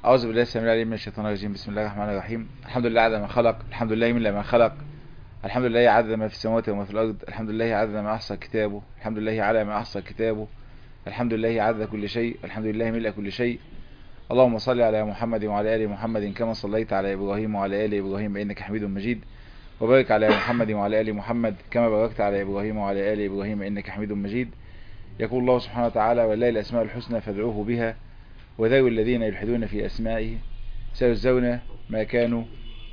أعوذ بالله السميع العليم من الشيطان الرجيم بسم الله الرحمن الرحيم الحمد لله عدد ما خلق الحمد لله من ما خلق الحمد لله عدد ما في السماوات وما في الأرض الحمد لله عدد ما أحصى كتابه الحمد لله على ما أحصى كتابه الحمد لله عدد كل شيء الحمد لله ملء كل شيء اللهم صل على محمد وعلى آل محمد كما صليت على إبراهيم وعلى آل إبراهيم إنك حميد مجيد وبارك على محمد وعلى آل محمد كما باركت على إبراهيم وعلى آل إبراهيم إنك حميد مجيد يقول الله سبحانه وتعالى ولله الأسماء الحسنى فادعوه بها وذوي الذين يلحدون في أسمائه سيجزون ما كانوا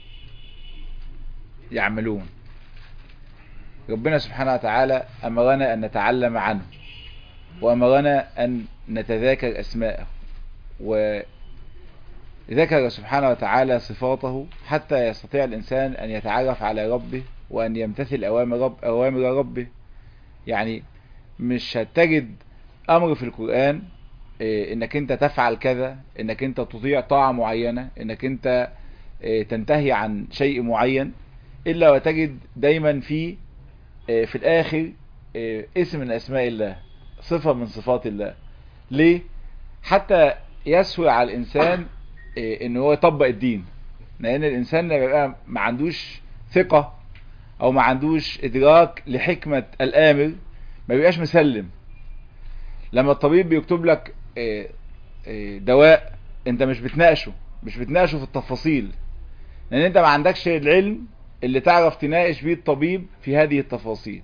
يعملون ربنا سبحانه وتعالى أمرنا أن نتعلم عنه وأمرنا أن نتذاكر أسماءه وذكر سبحانه وتعالى صفاته حتى يستطيع الإنسان أن يتعرف على ربه وأن يمتثل أوامر, رب أوامر ربه يعني مش هتجد أمر في القرآن انك انت تفعل كذا انك انت تطيع طاعة معينة انك انت تنتهي عن شيء معين الا وتجد دايما في في الاخر اسم من اسماء الله صفة من صفات الله ليه حتى يسهل على الانسان ان هو يطبق الدين لان الانسان بيبقى ما عندوش ثقة او ما عندوش ادراك لحكمة الامر ما بيبقاش مسلم لما الطبيب بيكتب لك دواء انت مش بتناقشه مش بتناقشه في التفاصيل لان انت ما عندكش العلم اللي تعرف تناقش بيه الطبيب في هذه التفاصيل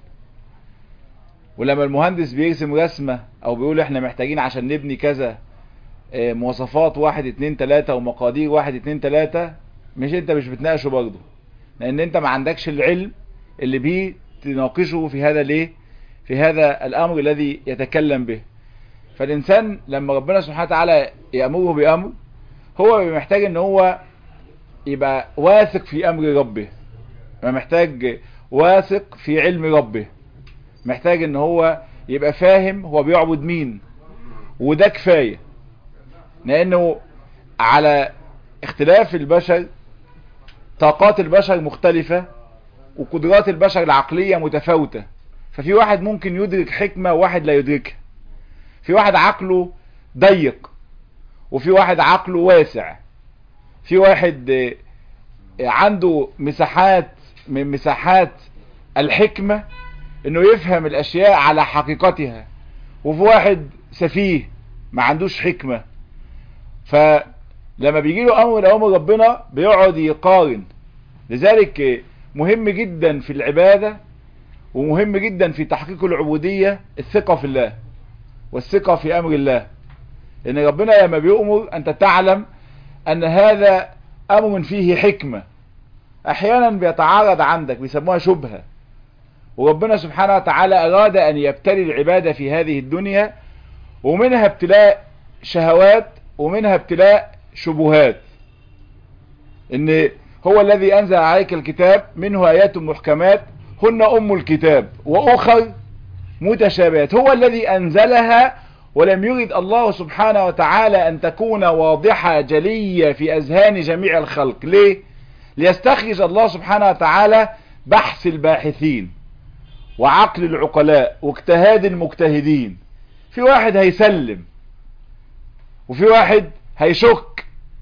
ولما المهندس بيرسم رسمة او بيقول احنا محتاجين عشان نبني كذا مواصفات واحد اتنين تلاتة ومقادير واحد اتنين تلاتة مش انت مش بتناقشه برضه لان انت ما عندكش العلم اللي بيه تناقشه في هذا ليه في هذا الامر الذي يتكلم به فالإنسان لما ربنا سبحانه وتعالى يأمره بأمر هو محتاج ان هو يبقى واثق في أمر ربه محتاج واثق في علم ربه محتاج ان هو يبقى فاهم هو بيعبد مين وده كفاية لأنه على اختلاف البشر طاقات البشر مختلفة وقدرات البشر العقلية متفاوتة ففي واحد ممكن يدرك حكمة وواحد لا يدركها في واحد عقله ضيق وفي واحد عقله واسع في واحد عنده مساحات من مساحات الحكمة انه يفهم الاشياء على حقيقتها وفي واحد سفيه ما عندوش حكمة فلما بيجي له امر من اوامر ربنا بيقعد يقارن لذلك مهم جدا في العبادة ومهم جدا في تحقيق العبودية الثقة في الله والثقة في أمر الله إن ربنا لما بيؤمر أنت تعلم أن هذا أمر فيه حكمة أحيانا بيتعارض عندك بيسموها شبهة وربنا سبحانه وتعالى أراد أن يبتلي العبادة في هذه الدنيا ومنها ابتلاء شهوات ومنها ابتلاء شبهات إن هو الذي أنزل عليك الكتاب منه آيات محكمات هن أم الكتاب وأخر متشابهات هو الذي أنزلها ولم يرد الله سبحانه وتعالى أن تكون واضحة جلية في أذهان جميع الخلق ليه؟ ليستخرج الله سبحانه وتعالى بحث الباحثين وعقل العقلاء واجتهاد المجتهدين في واحد هيسلم وفي واحد هيشك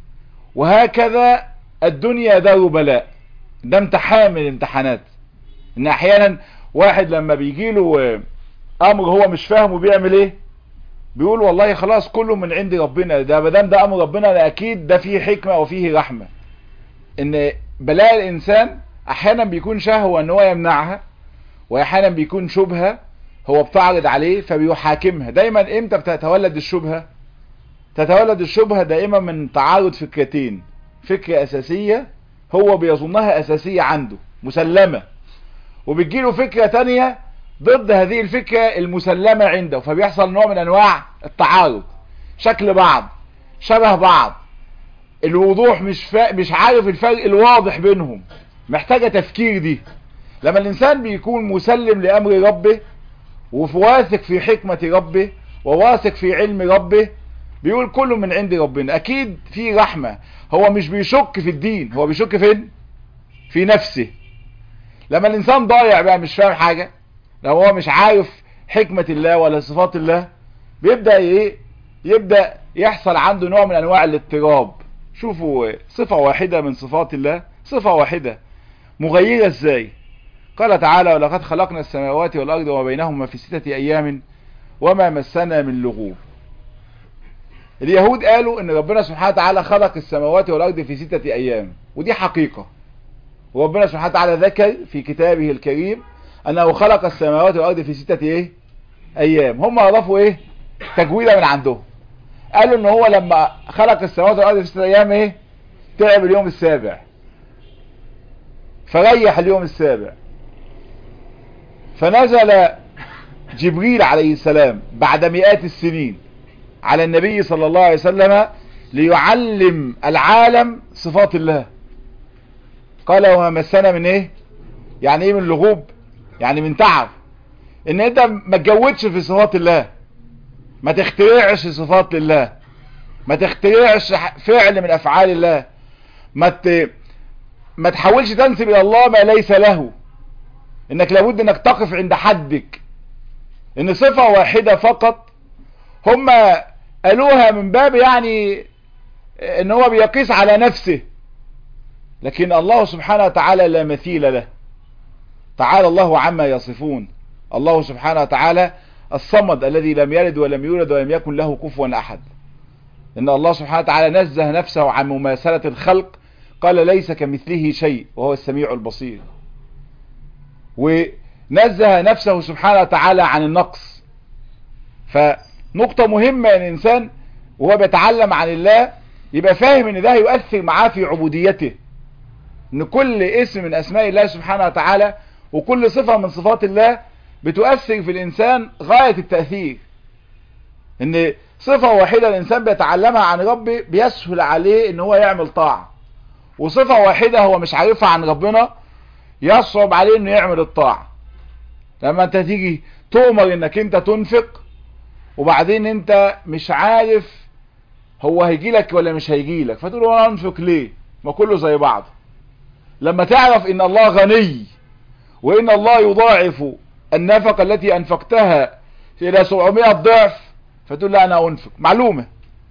وهكذا الدنيا دار بلاء ده امتحان من الامتحانات ان احيانا واحد لما بيجيله امر هو مش فاهمه بيعمل ايه بيقول والله خلاص كله من عند ربنا ده مادام ده امر ربنا ده اكيد ده فيه حكمة وفيه رحمة ان بلاء الانسان احيانا بيكون شهوة ان هو يمنعها واحيانا بيكون شبهة هو بتعرض عليه فبيحاكمها دايما امتى بتتولد الشبهة تتولد الشبهة دائما من تعارض فكرتين فكرة اساسية هو بيظنها اساسية عنده مسلمة وبتجيله فكرة تانية ضد هذه الفكرة المسلمة عنده فبيحصل نوع من انواع التعارض شكل بعض شبه بعض الوضوح مش فا... مش عارف الفرق الواضح بينهم محتاجة تفكير دي لما الانسان بيكون مسلم لامر ربه وواثق في حكمة ربه وواثق في علم ربه بيقول كله من عند ربنا اكيد في رحمة هو مش بيشك في الدين هو بيشك فين في نفسه لما الانسان ضايع بقى مش فاهم حاجة لو هو مش عارف حكمة الله ولا صفات الله بيبدأ ايه يبدأ يحصل عنده نوع من انواع الاضطراب شوفوا صفة واحدة من صفات الله صفة واحدة مغيرة ازاي قال تعالى ولقد خلقنا السماوات والأرض وما بينهما في ستة أيام وما مسنا من لغوب اليهود قالوا ان ربنا سبحانه وتعالى خلق السماوات والأرض في ستة أيام ودي حقيقة وربنا سبحانه وتعالى ذكر في كتابه الكريم أنه خلق السماوات والأرض في ستة إيه؟ أيام هم أضافوا إيه تجويدا من عندهم قالوا ان هو لما خلق السماوات والارض في ستة ايام ايه تعب اليوم السابع فريح اليوم السابع فنزل جبريل عليه السلام بعد مئات السنين على النبي صلى الله عليه وسلم ليعلم العالم صفات الله قال وما مسنا من ايه يعني ايه من لغوب يعني من تعب ان انت ما تجودش في صفات الله ما تخترعش صفات لله ما تخترعش فعل من افعال الله ما ت... ما تحاولش تنسب الى الله ما ليس له انك لابد انك تقف عند حدك ان صفة واحدة فقط هم قالوها من باب يعني ان هو بيقيس على نفسه لكن الله سبحانه وتعالى لا مثيل له تعالى الله عما يصفون الله سبحانه وتعالى الصمد الذي لم يلد ولم يولد ولم يكن له كفوا احد ان الله سبحانه وتعالى نزه نفسه عن مماثلة الخلق قال ليس كمثله شيء وهو السميع البصير ونزه نفسه سبحانه وتعالى عن النقص فنقطة مهمة ان الانسان وهو بيتعلم عن الله يبقى فاهم ان ده يؤثر معاه في عبوديته ان كل اسم من اسماء الله سبحانه وتعالى وكل صفة من صفات الله بتؤثر في الانسان غاية التأثير ان صفة واحدة الانسان بيتعلمها عن ربه بيسهل عليه ان هو يعمل طاعة وصفة واحدة هو مش عارفها عن ربنا يصعب عليه انه يعمل الطاعة لما انت تيجي تؤمر انك انت تنفق وبعدين انت مش عارف هو هيجي لك ولا مش هيجي لك فتقول له انا انفق ليه ما كله زي بعض لما تعرف ان الله غني وان الله يضاعف النفقة التي انفقتها الى 700 ضعف فتقول لا انا انفق معلومة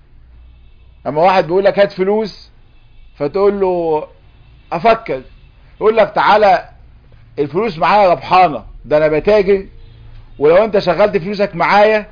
اما واحد بيقول لك هات فلوس فتقول له افكر يقول لك تعالى الفلوس معايا ربحانة ده انا بتاجر ولو انت شغلت فلوسك معايا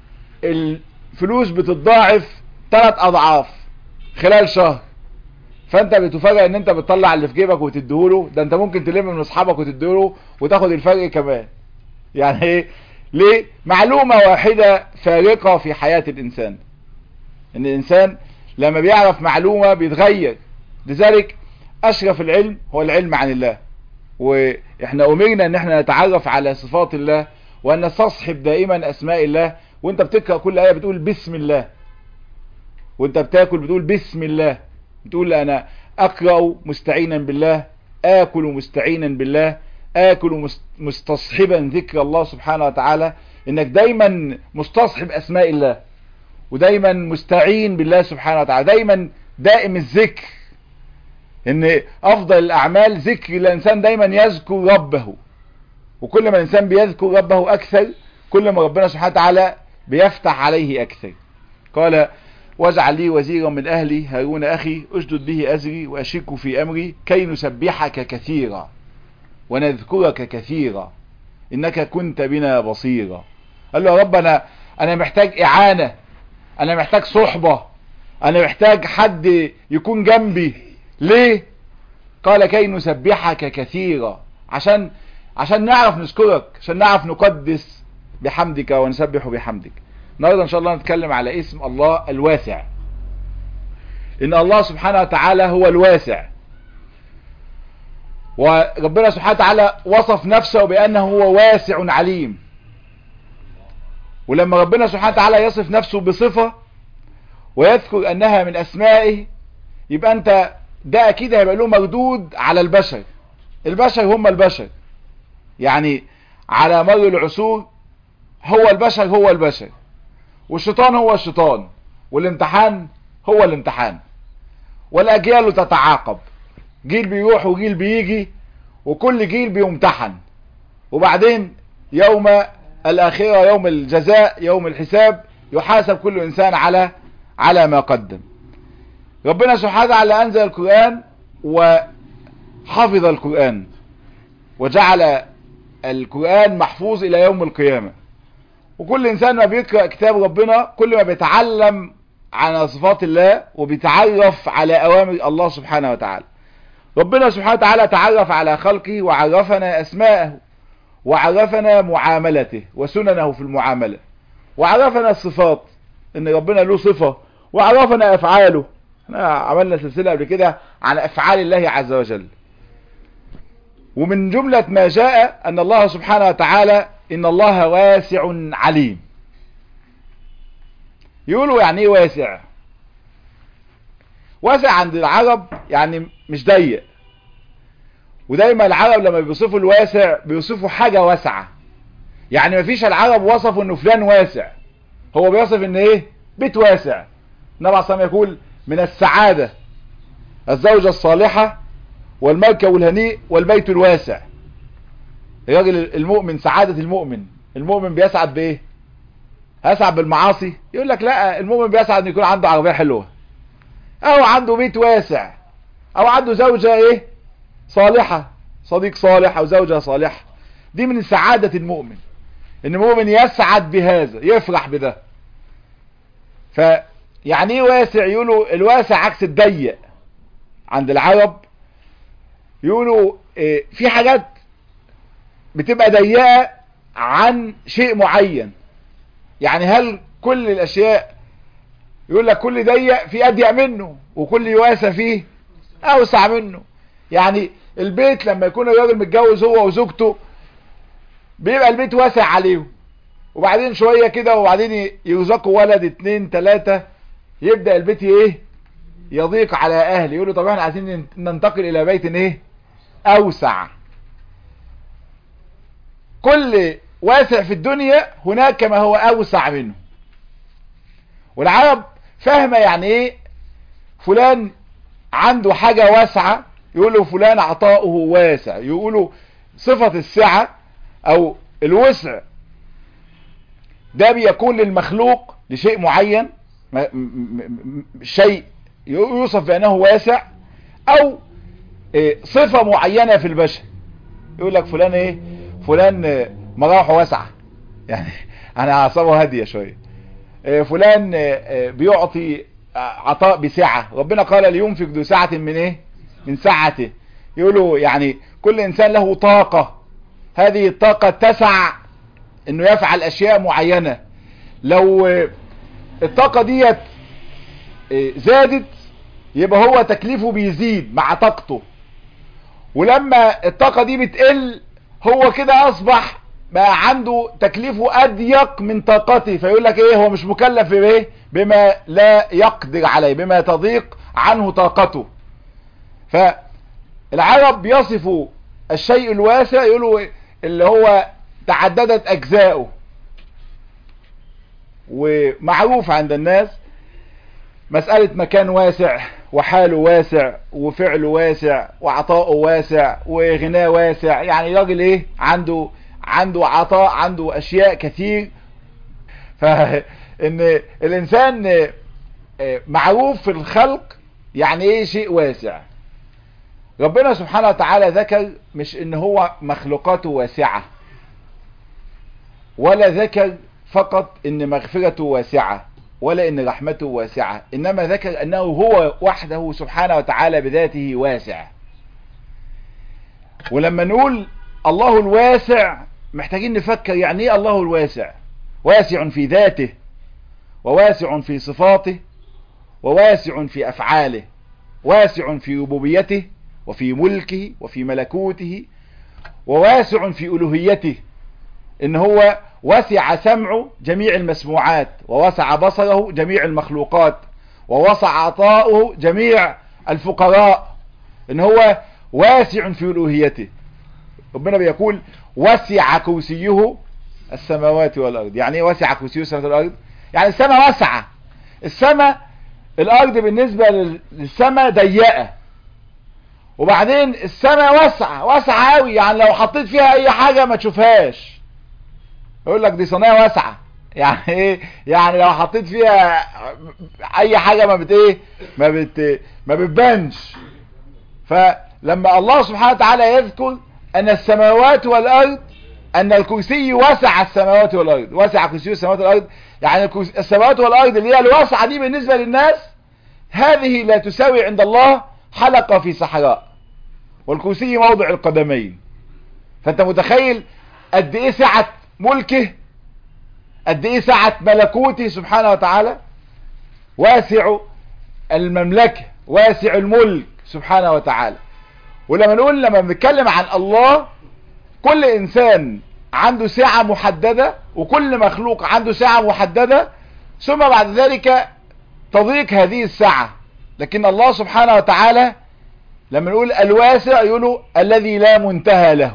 الفلوس بتتضاعف ثلاث اضعاف خلال شهر فانت بتفاجئ ان انت بتطلع اللي في جيبك وتديهوله ده انت ممكن تلم من اصحابك وتديهوله وتاخد الفرق كمان يعني ايه ليه معلومة واحدة فارقة في حياة الانسان ان الانسان لما بيعرف معلومة بيتغير لذلك اشرف العلم هو العلم عن الله واحنا امرنا ان احنا نتعرف على صفات الله وان نستصحب دائما اسماء الله وانت بتقرأ كل ايه بتقول بسم الله وانت بتاكل بتقول بسم الله بتقول انا اقرأ مستعينا بالله اكل مستعينا بالله اكل مستصحبا ذكر الله سبحانه وتعالى انك دايما مستصحب اسماء الله ودايما مستعين بالله سبحانه وتعالى دايما دائم الذكر ان افضل الاعمال ذكر الانسان دايما يذكر ربه وكل ما الانسان بيذكر ربه اكثر كل ما ربنا سبحانه وتعالى بيفتح عليه اكثر قال واجعل لي وزيرا من اهلي هارون اخي اشدد به ازري واشركه في امري كي نسبحك كثيرا ونذكرك كثيرا انك كنت بنا بصيرا قال له يا رب انا انا محتاج اعانة انا محتاج صحبة انا محتاج حد يكون جنبي ليه قال كي نسبحك كثيرا عشان عشان نعرف نذكرك عشان نعرف نقدس بحمدك ونسبح بحمدك النهارده ان شاء الله نتكلم على اسم الله الواسع ان الله سبحانه وتعالى هو الواسع وربنا سبحانه وتعالى وصف نفسه بانه هو واسع عليم ولما ربنا سبحانه وتعالى يصف نفسه بصفة ويذكر انها من اسمائه يبقى انت ده اكيد هيبقى له مردود على البشر البشر هم البشر يعني على مر العصور هو البشر هو البشر والشيطان هو الشيطان والامتحان هو الامتحان والاجيال تتعاقب جيل بيروح وجيل بيجي وكل جيل بيمتحن وبعدين يوم الاخرة يوم الجزاء يوم الحساب يحاسب كل انسان على على ما قدم ربنا سبحانه وتعالى انزل القرآن وحفظ القرآن وجعل القرآن محفوظ الى يوم القيامة وكل انسان ما بيقرأ كتاب ربنا كل ما بيتعلم عن صفات الله وبيتعرف على اوامر الله سبحانه وتعالى ربنا سبحانه وتعالى تعرف على خلقه وعرفنا اسماءه وعرفنا معاملته وسننه في المعاملة وعرفنا الصفات ان ربنا له صفة وعرفنا افعاله احنا عملنا سلسلة قبل كده عن افعال الله عز وجل ومن جملة ما جاء ان الله سبحانه وتعالى ان الله واسع عليم يقولوا يعني ايه واسع واسع عند العرب يعني مش ضيق ودايما العرب لما بيوصفوا الواسع بيوصفوا حاجة واسعة يعني مفيش العرب وصفوا انه فلان واسع هو بيوصف ان ايه بيت واسع النبي عليه الصلاه يقول من السعادة الزوجة الصالحة والمركب الهنيء والبيت الواسع الراجل المؤمن سعادة المؤمن المؤمن بيسعد بايه هسعد بالمعاصي يقول لك لا المؤمن بيسعد ان يكون عنده عربية حلوة او عنده بيت واسع او عنده زوجة ايه صالحة صديق صالح او زوجة صالحة دي من سعادة المؤمن ان المؤمن يسعد بهذا يفرح بده فيعني ايه واسع يقولوا الواسع عكس الضيق عند العرب يقولوا إيه في حاجات بتبقى ضيقة عن شيء معين يعني هل كل الاشياء يقول لك كل ضيق في اضيق منه وكل واسع فيه اوسع منه يعني البيت لما يكون الراجل متجوز هو وزوجته بيبقى البيت واسع عليهم وبعدين شوية كده وبعدين يرزقوا ولد اتنين تلاتة يبدأ البيت ايه يضيق على اهل يقولوا طب احنا عايزين ننتقل الى بيت ايه اوسع كل واسع في الدنيا هناك ما هو اوسع منه والعرب فاهمة يعني ايه فلان عنده حاجة واسعة يقولوا فلان عطاؤه واسع يقولوا صفة السعة او الوسع ده بيكون للمخلوق لشيء معين شيء يوصف بأنه واسع او صفة معينة في البشر يقول لك فلان ايه فلان مراحه واسعة يعني انا اعصابه هادية شوية فلان بيعطي عطاء بسعة ربنا قال لينفق ذو سعة من ايه من سعته يقولوا يعني كل انسان له طاقة هذه الطاقة تسع انه يفعل اشياء معينة لو الطاقة ديت زادت يبقى هو تكليفه بيزيد مع طاقته ولما الطاقة دي بتقل هو كده اصبح بقى عنده تكليفه اضيق من طاقته فيقول لك ايه هو مش مكلف بايه بما لا يقدر عليه بما تضيق عنه طاقته فالعرب بيصفوا الشيء الواسع يقولوا اللي هو تعددت اجزاؤه ومعروف عند الناس مسألة مكان واسع وحاله واسع وفعله واسع وعطاؤه واسع وغناه واسع يعني راجل ايه عنده عنده عطاء عنده اشياء كثير فان الانسان معروف في الخلق يعني ايه شيء واسع ربنا سبحانه وتعالى ذكر مش ان هو مخلوقاته واسعة ولا ذكر فقط ان مغفرته واسعة ولا ان رحمته واسعة انما ذكر انه هو وحده سبحانه وتعالى بذاته واسع ولما نقول الله الواسع محتاجين نفكر يعني ايه الله الواسع واسع في ذاته وواسع في صفاته وواسع في افعاله واسع في ربوبيته وفي ملكه وفي ملكوته وواسع في الوهيته ان هو وسع سمعه جميع المسموعات ووسع بصره جميع المخلوقات ووسع عطاؤه جميع الفقراء ان هو واسع في الوهيته ربنا بيقول وسع كرسيه السماوات والارض يعني ايه وسع كرسيه السماوات والارض يعني السماء واسعه السماء الارض بالنسبه للسماء ضيقه وبعدين السماء واسعه واسعه قوي يعني لو حطيت فيها اي حاجه ما تشوفهاش يقول لك دي صينيه واسعه يعني ايه يعني لو حطيت فيها اي حاجة ما بت ايه ما بت ما بتبانش فلما الله سبحانه وتعالى يذكر ان السماوات والارض ان الكرسي وسع السماوات والارض وسع كرسي السماوات والارض يعني السماوات والارض اللي هي الواسعة دي بالنسبة للناس هذه لا تساوي عند الله حلقة في صحراء والكرسي موضع القدمين فانت متخيل قد ايه سعة ملكه قد ايه سعة ملكوته سبحانه وتعالى واسع المملكة واسع الملك سبحانه وتعالى ولما نقول لما بنتكلم عن الله كل انسان عنده ساعة محددة وكل مخلوق عنده ساعة محددة ثم بعد ذلك تضيق هذه الساعة لكن الله سبحانه وتعالى لما نقول الواسع يقولوا الذي لا منتهى له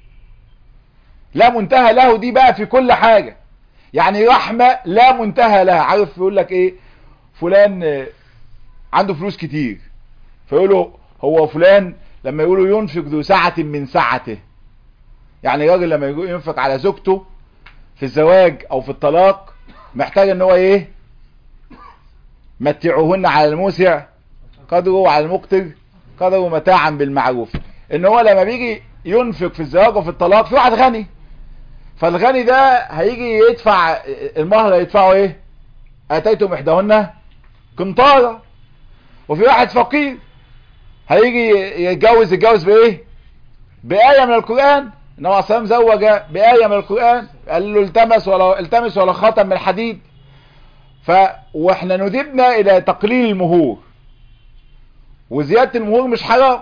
لا منتهى له دي بقى في كل حاجة يعني رحمة لا منتهى لها عارف يقول لك ايه فلان عنده فلوس كتير فيقولوا هو فلان لما يقولوا ينفق ذو سعة من سعته يعني راجل لما يقول ينفق على زوجته في الزواج او في الطلاق محتاج ان هو ايه متعوهن على الموسع قدره وعلى المقتر قدره متاعا بالمعروف ان هو لما بيجي ينفق في الزواج وفي الطلاق في واحد غني فالغني ده هيجي يدفع المهر يدفعه ايه اتيتم احداهن قنطارة وفي واحد فقير هيجي يتجوز يتجوز بايه بآية من القرآن انما عصام زوج بآية من القرآن قال له التمس ولا التمس ولا خاتم من الحديد ف واحنا ندبنا الى تقليل المهور وزيادة المهور مش حرام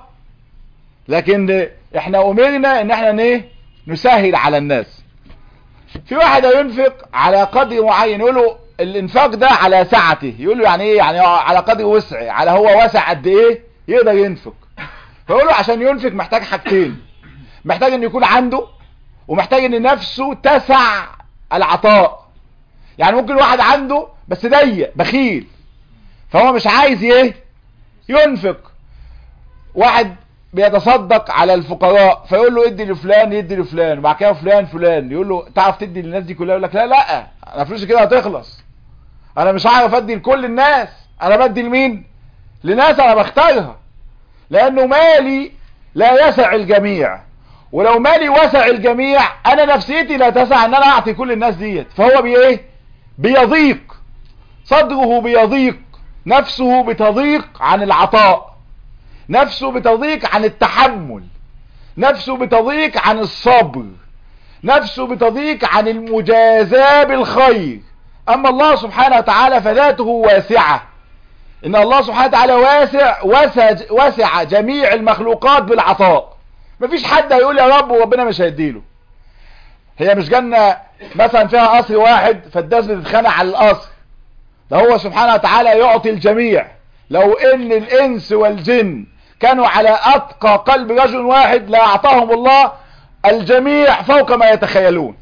لكن احنا امرنا ان احنا ايه نسهل على الناس في واحد ينفق على قدر معين يقول له الانفاق ده على سعته يقول له يعني ايه يعني على قدر وسعه على هو واسع قد ايه يقدر ينفق فيقول له عشان ينفق محتاج حاجتين محتاج ان يكون عنده ومحتاج ان نفسه تسع العطاء يعني ممكن واحد عنده بس ضيق بخيل فهو مش عايز ايه ينفق واحد بيتصدق على الفقراء فيقول له ادي لفلان يدي لفلان وبعد كده فلان فلان يقول له تعرف تدي للناس دي كلها يقول لك لا لا انا فلوسي كده هتخلص انا مش هعرف ادي لكل الناس انا بدي لمين لناس انا بختارها لانه مالي لا يسع الجميع ولو مالي وسع الجميع انا نفسيتي لا تسع ان انا اعطي كل الناس ديت فهو بايه بيضيق صدره بيضيق نفسه بتضيق عن العطاء نفسه بتضيق عن التحمل نفسه بتضيق عن الصبر نفسه بتضيق عن المجازاة بالخير اما الله سبحانه وتعالى فذاته واسعة ان الله سبحانه وتعالى واسع وسع, وسع جميع المخلوقات بالعطاء مفيش حد هيقول يا رب وربنا مش هيديله هي مش جنة مثلا فيها قصر واحد فالناس بتتخانق على القصر ده هو سبحانه وتعالى يعطي الجميع لو ان الانس والجن كانوا على اتقى قلب رجل واحد لا اعطاهم الله الجميع فوق ما يتخيلون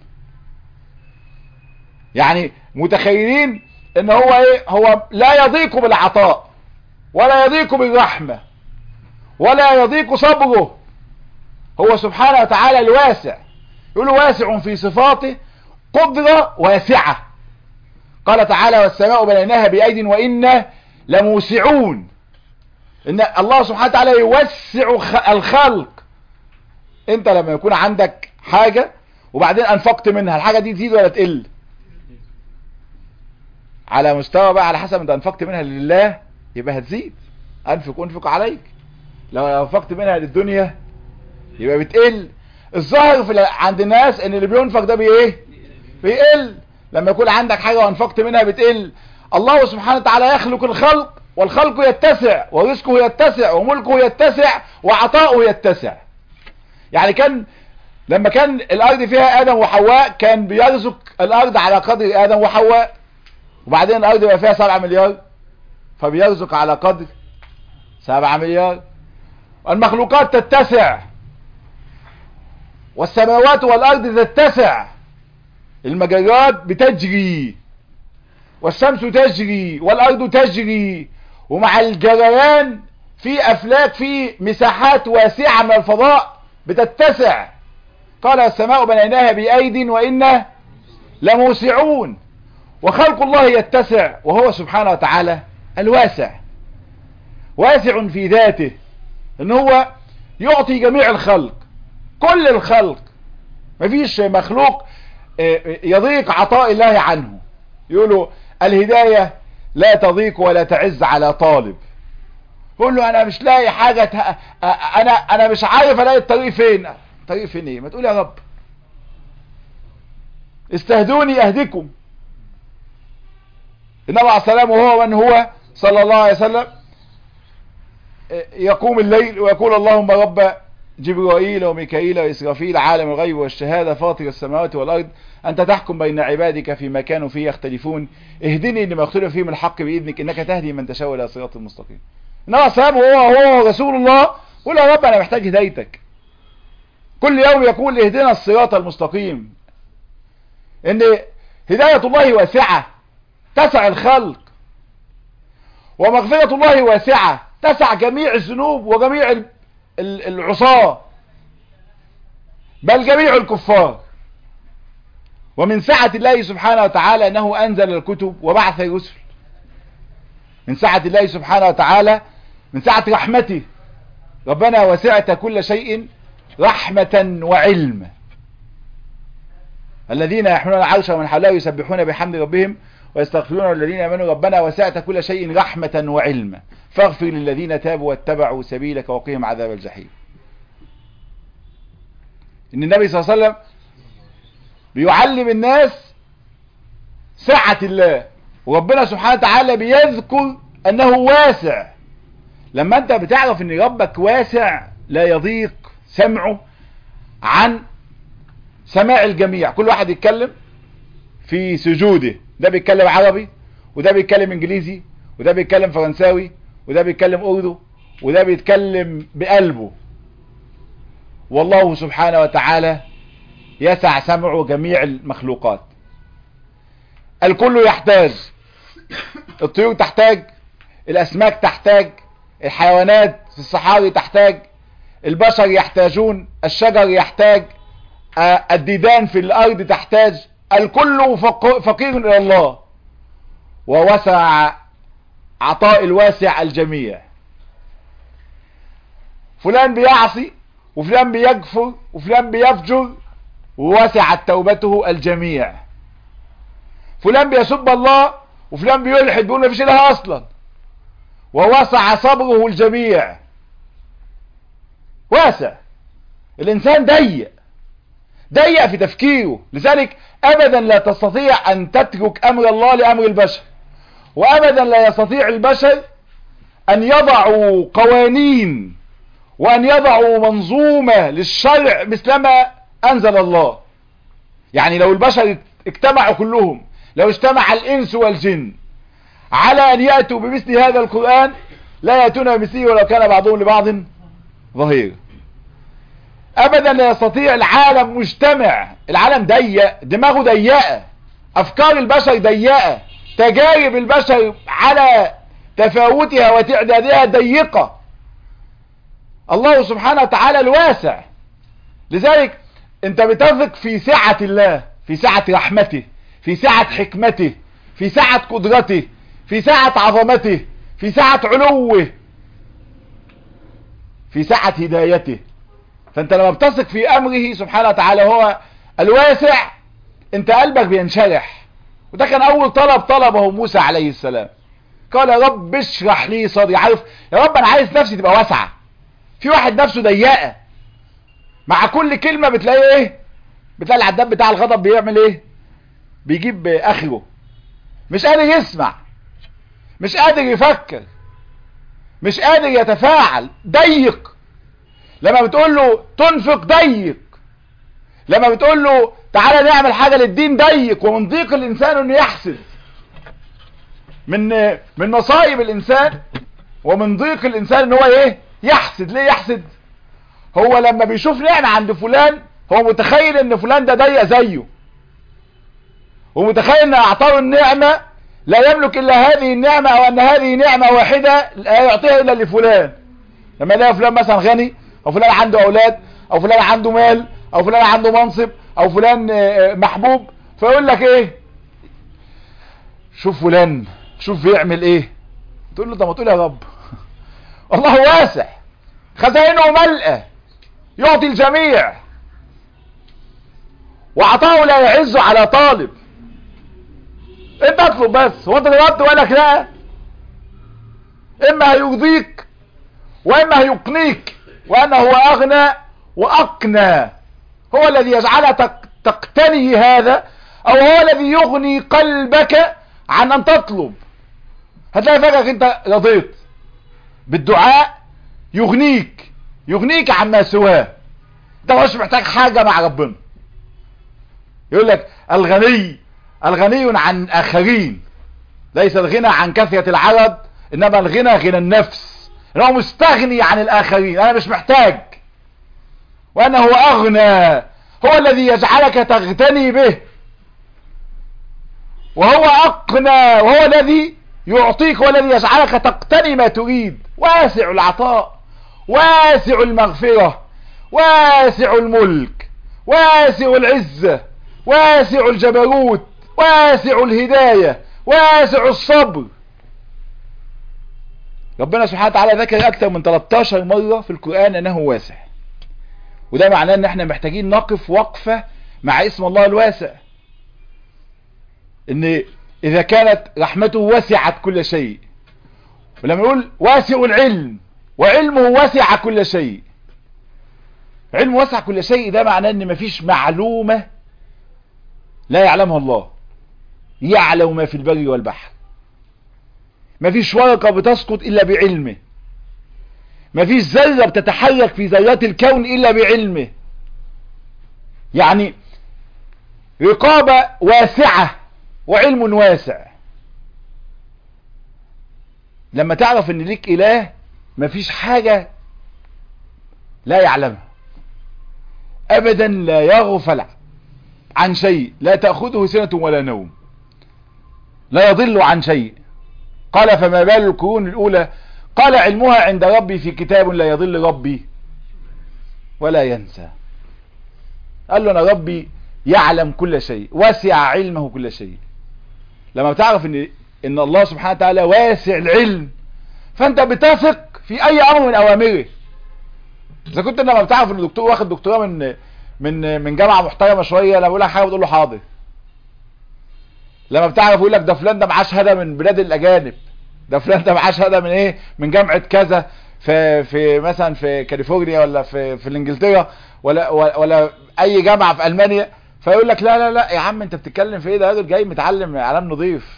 يعني متخيلين ان هو ايه هو لا يضيق بالعطاء ولا يضيق بالرحمة ولا يضيق صبره هو سبحانه وتعالى الواسع يقول واسع في صفاته قدرة واسعة قال تعالى والسماء بنيناها بأيد وإنا لموسعون إن الله سبحانه وتعالى يوسع الخلق انت لما يكون عندك حاجة وبعدين انفقت منها الحاجة دي تزيد ولا تقل على مستوى بقى على حسب انت انفقت منها لله يبقى هتزيد انفق انفق عليك لو انفقت منها للدنيا يبقى بتقل الظاهر في عند الناس ان اللي بينفق ده بايه بيقل لما يكون عندك حاجة وانفقت منها بتقل الله سبحانه وتعالى يخلق الخلق والخلق يتسع ورزقه يتسع وملكه يتسع وعطاؤه يتسع يعني كان لما كان الارض فيها ادم وحواء كان بيرزق الارض على قدر ادم وحواء وبعدين الارض بقى فيها سبعة مليار فبيرزق على قدر سبعة مليار المخلوقات تتسع والسماوات والارض تتسع المجرات بتجري والشمس تجري والارض تجري ومع الجريان في افلاك في مساحات واسعة من الفضاء بتتسع قال السماء بنيناها بأيد وإنا لموسعون وخلق الله يتسع وهو سبحانه وتعالى الواسع واسع في ذاته ان هو يعطي جميع الخلق كل الخلق مفيش مخلوق يضيق عطاء الله عنه يقولوا الهداية لا تضيق ولا تعز على طالب يقول له انا مش لاقي حاجة انا انا مش عارف الاقي الطريق فين الطريق فين ايه ما تقول يا رب استهدوني اهدكم النبي عليه السلام وهو من هو صلى الله عليه وسلم يقوم الليل ويقول اللهم رب جبرائيل وميكائيل وإسرافيل عالم الغيب والشهادة فاطر السماوات والأرض أنت تحكم بين عبادك فيما كانوا فيه يختلفون اهدني لما اختلف فيه من الحق بإذنك إنك تهدي من تشاء إلى صراط المستقيم إنما السلام هو هو رسول الله قول يا رب أنا محتاج هدايتك كل يوم يقول اهدنا الصراط المستقيم إن هداية الله واسعة تسع الخلق ومغفرة الله واسعة تسع جميع الذنوب وجميع العصاة بل جميع الكفار ومن سعة الله سبحانه وتعالى أنه أنزل الكتب وبعث الرسل من سعة الله سبحانه وتعالى من سعة رحمته ربنا وسعت كل شيء رحمة وعلم الذين يحملون العرش ومن حوله يسبحون بحمد ربهم ويستغفرون الذين امنوا ربنا وسعت كل شيء رحمة وعلما فاغفر للذين تابوا واتبعوا سبيلك وقهم عذاب الجحيم ان النبي صلى الله عليه وسلم بيعلم الناس سعة الله وربنا سبحانه وتعالى بيذكر انه واسع لما انت بتعرف ان ربك واسع لا يضيق سمعه عن سماع الجميع كل واحد يتكلم في سجوده ده بيتكلم عربي وده بيتكلم انجليزي وده بيتكلم فرنساوي وده بيتكلم اردو وده بيتكلم بقلبه والله سبحانه وتعالى يسع سمعه جميع المخلوقات الكل يحتاج الطيور تحتاج الاسماك تحتاج الحيوانات في الصحاري تحتاج البشر يحتاجون الشجر يحتاج الديدان في الارض تحتاج الكل فقير الى الله ووسع عطاء الواسع الجميع فلان بيعصي وفلان بيكفر وفلان بيفجر ووسعت توبته الجميع فلان بيسب الله وفلان بيلحد بيقول مفيش اله اصلا ووسع صبره الجميع واسع الانسان ضيق ضيق في تفكيره لذلك ابدا لا تستطيع ان تترك امر الله لامر البشر وابدا لا يستطيع البشر ان يضعوا قوانين وان يضعوا منظومة للشرع مثلما انزل الله يعني لو البشر اجتمعوا كلهم لو اجتمع الانس والجن على ان يأتوا بمثل هذا القرآن لا يأتون بمثله ولو كان بعضهم لبعض ظهير ابدا لا يستطيع العالم مجتمع العالم ضيق دماغه ضيقه افكار البشر ضيقه تجارب البشر على تفاوتها وتعدادها ضيقه الله سبحانه وتعالى الواسع لذلك انت بتثق في سعة الله في سعة رحمته في سعة حكمته في سعة قدرته في سعة عظمته في سعة علوه في سعة هدايته فانت لما بتثق في امره سبحانه وتعالى هو الواسع انت قلبك بينشرح وده كان اول طلب طلبه موسى عليه السلام قال يا رب اشرح لي صدري عارف يا رب انا عايز نفسي تبقى واسعة في واحد نفسه ضيقه مع كل كلمة بتلاقي ايه بتلاقي العداد بتاع الغضب بيعمل ايه بيجيب اخره مش قادر يسمع مش قادر يفكر مش قادر يتفاعل ضيق لما بتقول له تنفق ضيق لما بتقول له تعالى نعمل حاجة للدين ضيق ومن ضيق الانسان انه يحسد من من مصايب الانسان ومن ضيق الانسان ان هو ايه يحسد ليه يحسد هو لما بيشوف نعمة عند فلان هو متخيل ان فلان ده ضيق زيه ومتخيل ان اعطاه النعمة لا يملك الا هذه النعمة او ان هذه نعمة واحدة لا يعطيها الا لفلان لما يلاقي فلان مثلا غني او فلان عنده اولاد او فلان عنده مال او فلان عنده منصب او فلان محبوب فيقول لك ايه شوف فلان شوف بيعمل ايه تقول له طب ما تقول يا رب الله واسع خزائنه ملأة يعطي الجميع وعطاه لا يعز على طالب انت اطلب بس هو انت طلبت وقال لك لا اما هيرضيك واما هيقنيك وانه هو اغنى واقنى هو الذي يجعلك تقتني هذا او هو الذي يغني قلبك عن ان تطلب هتلاقي فجأة انت رضيت بالدعاء يغنيك يغنيك عما سواه انت مش محتاج حاجة مع ربنا يقول لك الغني الغني عن اخرين ليس الغنى عن كثرة العدد انما الغنى غنى النفس انه مستغني عن الاخرين انا مش محتاج وانه اغنى هو الذي يجعلك تغتني به وهو اقنى وهو الذي يعطيك هو الذي يجعلك تقتني ما تريد واسع العطاء واسع المغفرة واسع الملك واسع العزة واسع الجبروت واسع الهداية واسع الصبر ربنا سبحانه وتعالى ذكر اكثر من 13 مرة في القرآن انه واسع وده معناه ان احنا محتاجين نقف وقفة مع اسم الله الواسع ان اذا كانت رحمته وسعت كل شيء ولما يقول واسع العلم وعلمه وسع كل شيء علم وسع كل شيء ده معناه ان مفيش معلومة لا يعلمها الله يعلم ما في البر والبحر مفيش ورقة بتسقط الا بعلمه مفيش ذرة بتتحرك في ذرات الكون الا بعلمه يعني رقابة واسعة وعلم واسع لما تعرف ان ليك اله مفيش حاجة لا يعلمها ابدا لا يغفل عن شيء لا تأخذه سنة ولا نوم لا يضل عن شيء قال فما بال القرون الاولى قال علمها عند ربي في كتاب لا يضل ربي ولا ينسى قال له انا ربي يعلم كل شيء وسع علمه كل شيء لما بتعرف ان ان الله سبحانه وتعالى واسع العلم فانت بتثق في اي امر من اوامره اذا كنت لما بتعرف ان الدكتور واخد دكتوراه من من من جامعه محترمه شويه لما بقول لك حاجه بتقول له حاضر لما بتعرف يقول لك ده فلان ده معاه شهاده من بلاد الاجانب ده فلان ده معاه شهاده من ايه من جامعه كذا في في مثلا في كاليفورنيا ولا في في انجلترا ولا ولا اي جامعه في المانيا فيقول لك لا لا لا يا عم انت بتتكلم في ايه ده راجل جاي متعلم اعلام نظيف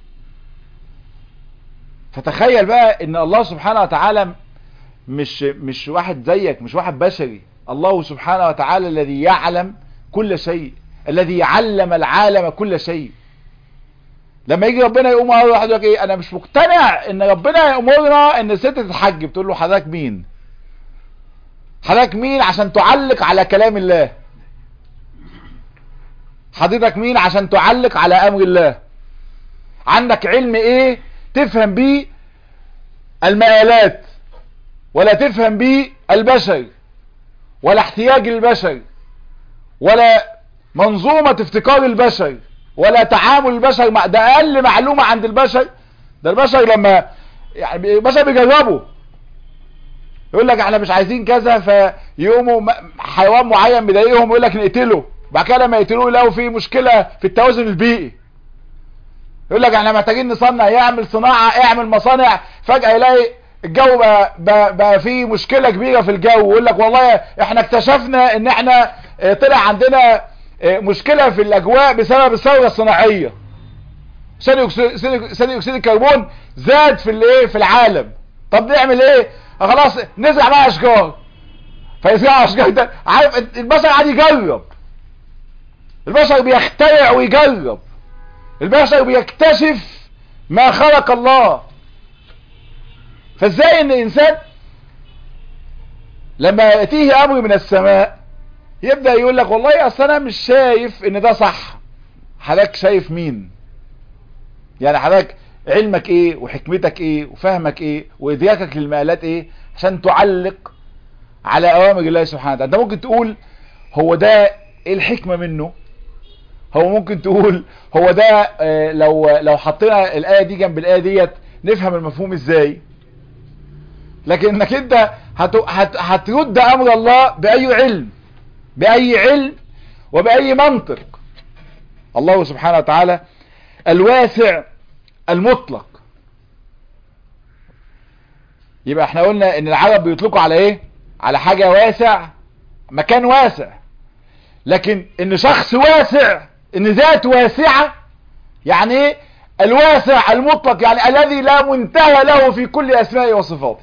فتخيل بقى ان الله سبحانه وتعالى مش مش واحد زيك مش واحد بشري الله سبحانه وتعالى الذي يعلم كل شيء الذي علم العالم كل شيء لما يجي ربنا يقوم اول واحد يقول ايه انا مش مقتنع ان ربنا يامرنا ان الست تتحج بتقول له حضرتك مين حضرتك مين عشان تعلق على كلام الله حضرتك مين عشان تعلق على امر الله عندك علم ايه تفهم بيه المآلات ولا تفهم بيه البشر ولا احتياج البشر ولا منظومة افتكار البشر ولا تعامل البشر مع ده اقل معلومة عند البشر ده البشر لما يعني البشر بيجربوا يقول لك احنا مش عايزين كذا فيقوموا حيوان معين مضايقهم يقول لك نقتله بعد كده لما يقتلوه يلاقوا في مشكلة في التوازن البيئي يقول لك احنا محتاجين نصنع يعمل صناعة اعمل مصانع فجأة يلاقي الجو بقى, بقى, بقى فيه مشكلة كبيرة في الجو ويقول لك والله احنا اكتشفنا ان احنا طلع عندنا مشكلة في الاجواء بسبب الثورة الصناعية ثاني اكسيد الكربون زاد في الايه في العالم طب نعمل ايه خلاص نزرع بقى اشجار فيزرع اشجار ده عارف البشر قاعد يجرب البشر بيخترع ويجرب البشر بيكتشف ما خلق الله فازاي ان الانسان لما يأتيه امر من السماء يبدأ يقول لك والله اصل انا مش شايف ان ده صح حضرتك شايف مين يعني حضرتك علمك ايه وحكمتك ايه وفهمك ايه وادراكك للمقالات ايه عشان تعلق على اوامر الله سبحانه وتعالى انت ممكن تقول هو ده ايه الحكمة منه هو ممكن تقول هو ده آه، لو لو حطينا الآية دي جنب الآية ديت نفهم المفهوم ازاي لكن انك انت هت هت هترد امر الله باي علم باي علم وباي منطق الله سبحانه وتعالى الواسع المطلق يبقى احنا قلنا ان العرب بيطلقوا على ايه على حاجة واسع مكان واسع لكن ان شخص واسع ان ذات واسعة يعني ايه الواسع المطلق يعني الذي لا منتهى له في كل اسمائه وصفاته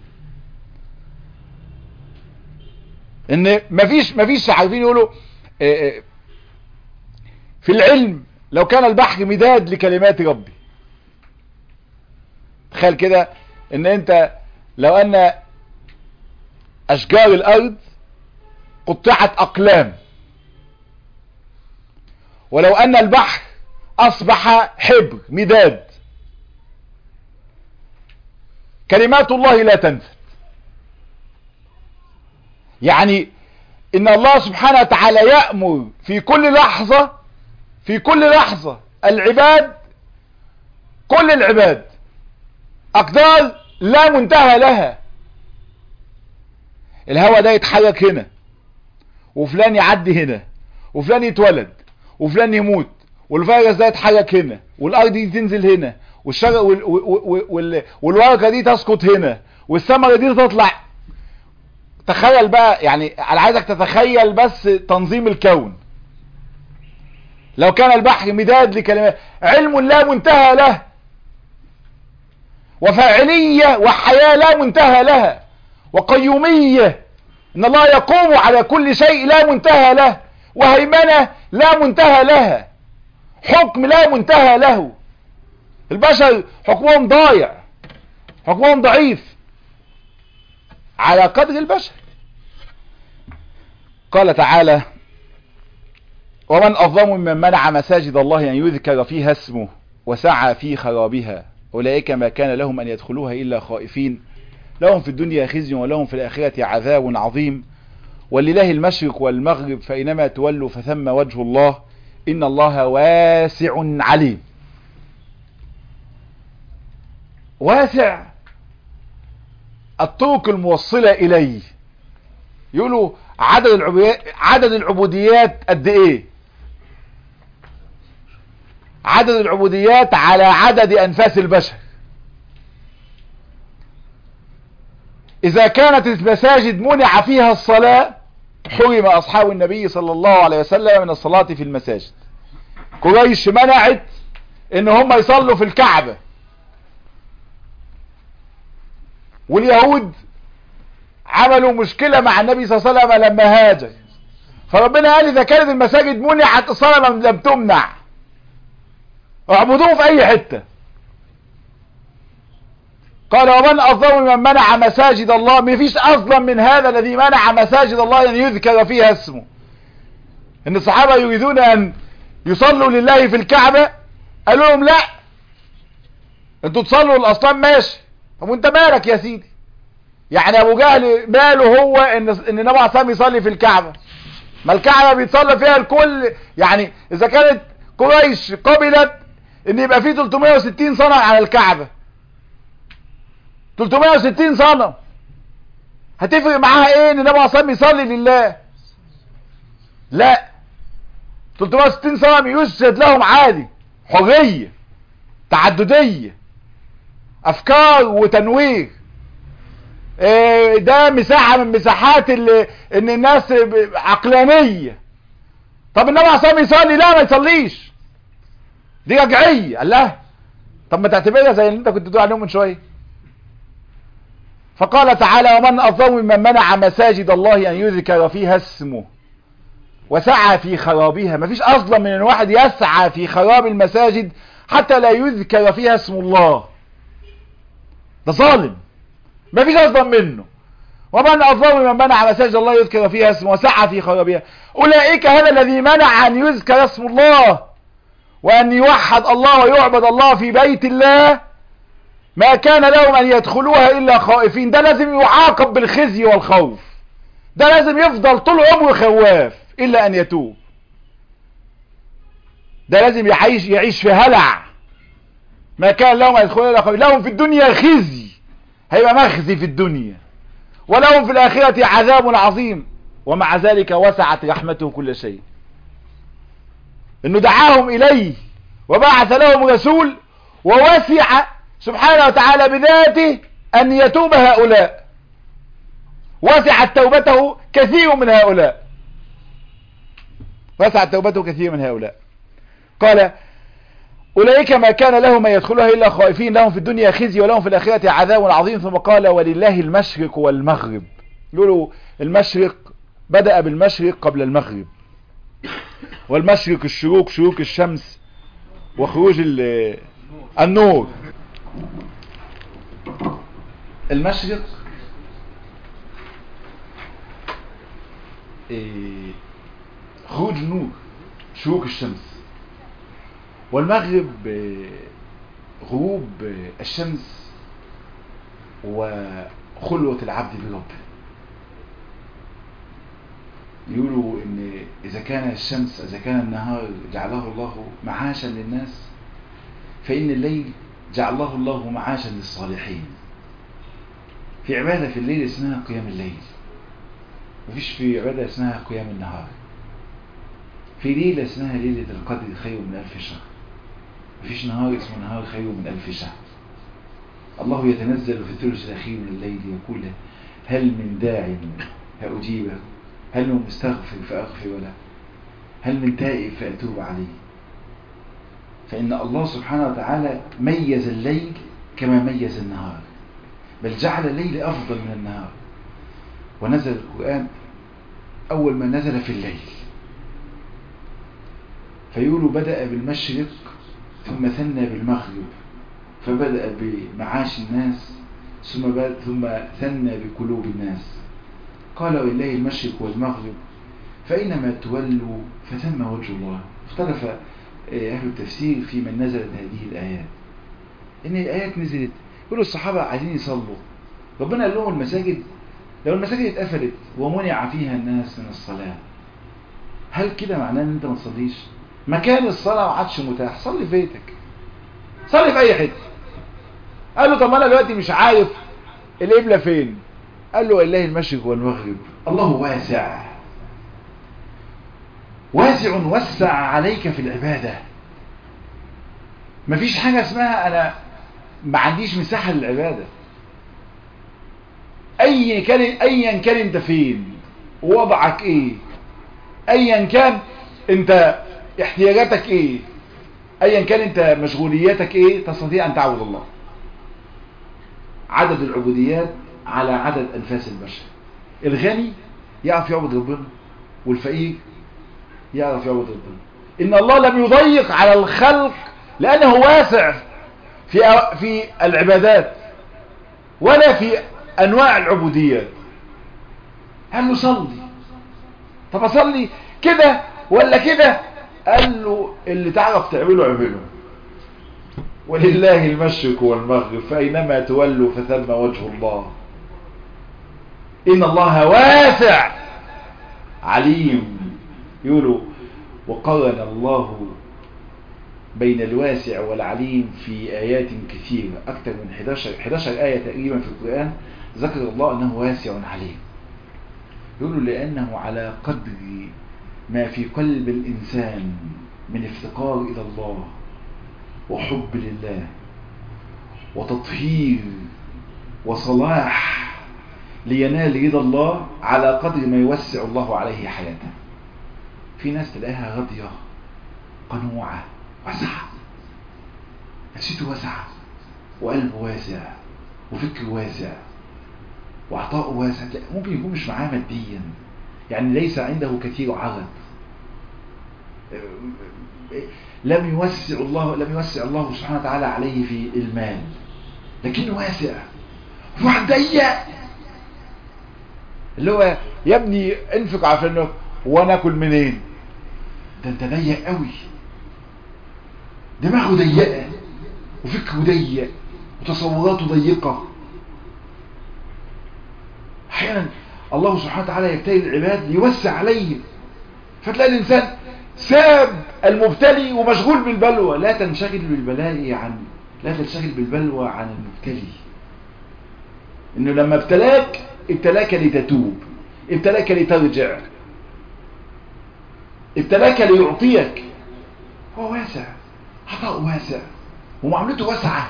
ان مفيش مفيش عارفين يقولوا اه اه في العلم لو كان البحر مداد لكلمات ربي تخيل كده ان انت لو ان اشجار الارض قطعت اقلام ولو ان البحر اصبح حبر مداد كلمات الله لا تنفذ يعني ان الله سبحانه وتعالى يأمر في كل لحظة في كل لحظة العباد كل العباد اقدار لا منتهى لها الهوى ده يتحرك هنا وفلان يعدي هنا وفلان يتولد وفلان يموت والفيروس ده يتحرك هنا والارض دي تنزل هنا والشجر وال وال وال والورقه دي تسقط هنا والثمره دي تطلع تخيل بقى يعني انا عايزك تتخيل بس تنظيم الكون لو كان البحر مداد لكلمات علم لا منتهى له وفاعلية وحياة لا منتهى لها وقيومية ان الله يقوم على كل شيء لا منتهى له وهيمنة لا منتهى لها حكم لا منتهى له البشر حكمهم ضايع حكمهم ضعيف على قدر البشر قال تعالى ومن أظلم ممن منع مساجد الله أن يذكر فيها اسمه وسعى في خرابها أولئك ما كان لهم أن يدخلوها إلا خائفين لهم في الدنيا خزي ولهم في الآخرة عذاب عظيم ولله المشرق والمغرب فإنما تولوا فثم وجه الله إن الله واسع عليم واسع الطرق الموصلة إليه يقولوا عدد العبوديات عدد العبوديات قد ايه عدد العبوديات على عدد انفاس البشر اذا كانت المساجد منع فيها الصلاة حرم اصحاب النبي صلى الله عليه وسلم من الصلاة في المساجد قريش منعت ان هم يصلوا في الكعبة واليهود عملوا مشكلة مع النبي صلى الله عليه وسلم لما هاجر فربنا قال اذا كانت المساجد منعت الصلاة لم تمنع اعبدوه في اي حتة قال ومن اظلم من منع مساجد الله ما فيش اظلم من هذا الذي منع مساجد الله ان يذكر فيها اسمه ان الصحابة يريدون ان يصلوا لله في الكعبة قالوا لهم لا انتوا تصلوا الاصنام ماشي طب وانت مالك يا سيدي يعني ابو جهل ماله هو ان ان النبي عليه الصلاه يصلي في الكعبه ما الكعبه بيتصلى فيها الكل يعني اذا كانت قريش قبلت ان يبقى في 360 صنم على الكعبه 360 صنم هتفرق معاها ايه ان النبي عليه الصلاه يصلي لله لا 360 صنم يسجد لهم عادي حريه تعدديه افكار وتنوير ده مساحة من مساحات اللي ان الناس عقلانية طب النبي عليه الصلاة يصلي لا ما يصليش دي رجعية قال لها طب ما تعتبرها زي اللي انت كنت بتقول عليهم من شوية فقال تعالى ومن اظلم ممن منع مساجد الله ان يذكر فيها اسمه وسعى في خرابها مفيش اظلم من ان واحد يسعى في خراب المساجد حتى لا يذكر فيها اسم الله ده ظالم ما فيش اظلم منه ومن اظلم من منع مساجد الله يذكر فيها اسمه وسعى في خرابها اولئك هذا الذي منع ان يذكر اسم الله وان يوحد الله ويعبد الله في بيت الله ما كان لهم ان يدخلوها الا خائفين ده لازم يعاقب بالخزي والخوف ده لازم يفضل طول عمره خواف الا ان يتوب ده لازم يعيش يعيش في هلع ما كان لهم يدخلون الى خبير لهم في الدنيا خزي هيبقى مخزي في الدنيا ولهم في الآخرة عذاب عظيم ومع ذلك وسعت رحمته كل شيء انه دعاهم اليه وبعث لهم رسول ووسع سبحانه وتعالى بذاته ان يتوب هؤلاء وسعت توبته كثير من هؤلاء وسعت توبته كثير من هؤلاء قال أولئك ما كان لهم من يدخلها إلا خائفين لهم في الدنيا خزي ولهم في الآخرة عذاب عظيم ثم قال ولله المشرق والمغرب يقولوا المشرق بدأ بالمشرق قبل المغرب والمشرق الشروق شروق الشمس وخروج النور المشرق خروج النور شروق الشمس والمغرب غروب الشمس وخلوة العبد بربه يقولوا ان اذا كان الشمس اذا كان النهار جعله الله معاشا للناس فان الليل جعله الله معاشا للصالحين في عبادة في الليل اسمها قيام الليل مفيش في عبادة اسمها قيام النهار في ليلة اسمها ليلة القدر خير من ألف شهر مفيش نهار اسمه نهار خير من ألف شهر الله يتنزل في الثلث الأخير من الليل يقول هل من داع فأجيبه هل من مستغفر فأغفر له هل من تائب فأتوب عليه فإن الله سبحانه وتعالى ميز الليل كما ميز النهار بل جعل الليل أفضل من النهار ونزل القرآن أول ما نزل في الليل فيقولوا بدأ بالمشرق ثم ثنى بالمغرب فبدأ بمعاش الناس ثم ثم ثنى بقلوب الناس قال ولله المشرق والمغرب فأينما تولوا فثم وجه الله اختلف أهل التفسير في من نزلت هذه الآيات إن الآيات نزلت يقولوا الصحابة عايزين يصلوا ربنا قال لهم المساجد لو المساجد اتقفلت ومنع فيها الناس من الصلاة هل كده معناه ان انت ما تصليش مكان الصلاة ما عادش متاح صلي في بيتك صلي في اي حته قال له طب انا دلوقتي مش عارف القبلة فين قال له الله المشرق والمغرب الله واسع واسع وسع عليك في العبادة مفيش حاجة اسمها انا ما عنديش مساحة للعبادة اي كان ايا كان انت فين وضعك ايه ايا كان انت احتياجاتك ايه ايا كان انت مشغولياتك ايه تستطيع ان تعبد الله عدد العبوديات على عدد انفاس البشر الغني يعرف يعبد ربنا والفقير يعرف يعبد ربنا ان الله لم يضيق على الخلق لانه واسع في في العبادات ولا في انواع العبوديات قال له صلي طب اصلي كده ولا كده قال له اللي تعرف تعمله اعمله ولله المشرق والمغرب فاينما تولوا فثم وجه الله ان الله واسع عليم يقولوا وقرن الله بين الواسع والعليم في آيات كثيرة أكثر من 11, 11 آية تقريبا في القرآن ذكر الله أنه واسع عليم يقولوا لأنه على قدر ما في قلب الإنسان من افتقار إلى الله وحب لله وتطهير وصلاح لينال رضا الله على قدر ما يوسع الله عليه حياته في ناس تلاقيها راضية قنوعة واسعة نفسيته واسعة وقلبه واسع وفكره واسع وعطاءه واسع ممكن يكون مش معاه ماديا يعني ليس عنده كثير عرض لم يوسع الله لم يوسع الله سبحانه وتعالى عليه في المال لكنه واسع في واحد ضيق اللي هو يا ابني انفق على فلانك وانا اكل منين ده انت ضيق قوي دماغه ضيقه وفكره ضيق وتصوراته ضيقه احيانا الله سبحانه وتعالى يبتلي العباد ليوسع عليهم فتلاقي الانسان ساب المبتلي ومشغول بالبلوى لا تنشغل بالبلاء عن لا تنشغل بالبلوى عن المبتلي انه لما ابتلاك ابتلاك لتتوب ابتلاك لترجع ابتلاك ليعطيك هو واسع عطاء واسع ومعاملته واسعة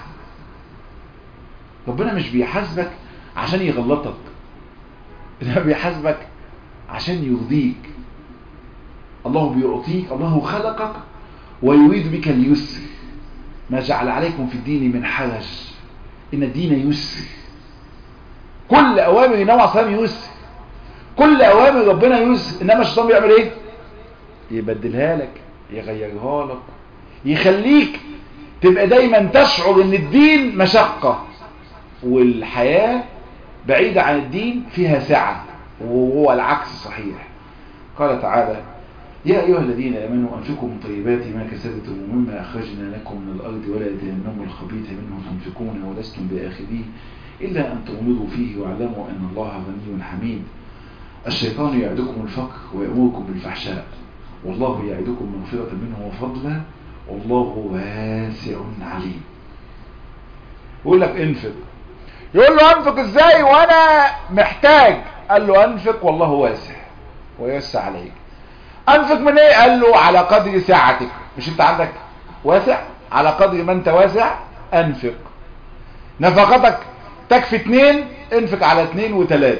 ربنا مش بيحاسبك عشان يغلطك انما بيحاسبك عشان يرضيك الله بيعطيك الله خلقك ويريد بك اليسر ما جعل عليكم في الدين من حرج ان الدين يسر كل اوامر النبي عليه الصلاه يسر كل اوامر ربنا يسر انما الشيطان بيعمل ايه يبدلها لك يغيرها لك يخليك تبقى دايما تشعر ان الدين مشقة والحياة بعيدة عن الدين فيها سعة وهو العكس صحيح قال تعالى يا أيها الذين آمنوا أنفقوا من طيبات ما كسبتم ومما أخرجنا لكم من الأرض ولا تيمموا الخبيث منه تنفقون ولستم بآخذيه إلا أن تغمضوا فيه واعلموا أن الله غني حميد الشيطان يعدكم الفقر ويأمركم بالفحشاء والله يعدكم مغفرة منه وفضلا والله واسع عليم يقول لك انفق يقول له انفق ازاي وانا محتاج قال له انفق والله واسع ويوسع عليك انفق من ايه قال له على قدر ساعتك مش انت عندك واسع على قدر ما انت واسع انفق نفقتك تكفي اتنين انفق على اتنين وتلات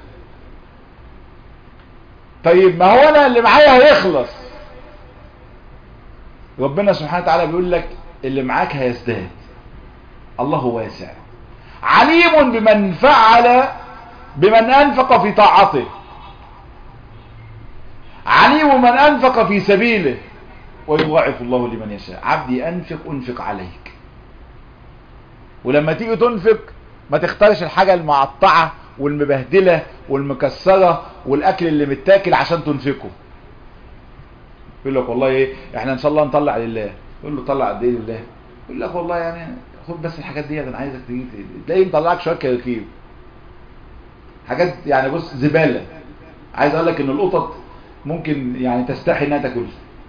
طيب ما هو انا اللي معايا هيخلص ربنا سبحانه وتعالى بيقول لك اللي معاك هيزداد الله واسع عليم بمن فعل بمن انفق في طاعته عليم من انفق في سبيله ويضاعف الله لمن يشاء عبدي انفق انفق عليك ولما تيجي تنفق ما تختارش الحاجة المقطعة والمبهدلة والمكسرة والاكل اللي متاكل عشان تنفقه يقول لك والله ايه احنا ان شاء الله نطلع لله يقول له طلع قد ايه لله يقول لك والله يعني خد بس الحاجات دي انا عايزك تيجي تلاقيه مطلعك شويه كراكيب حاجات يعني بص زباله عايز اقول لك ان القطط ممكن يعني تستحي انها تاكلها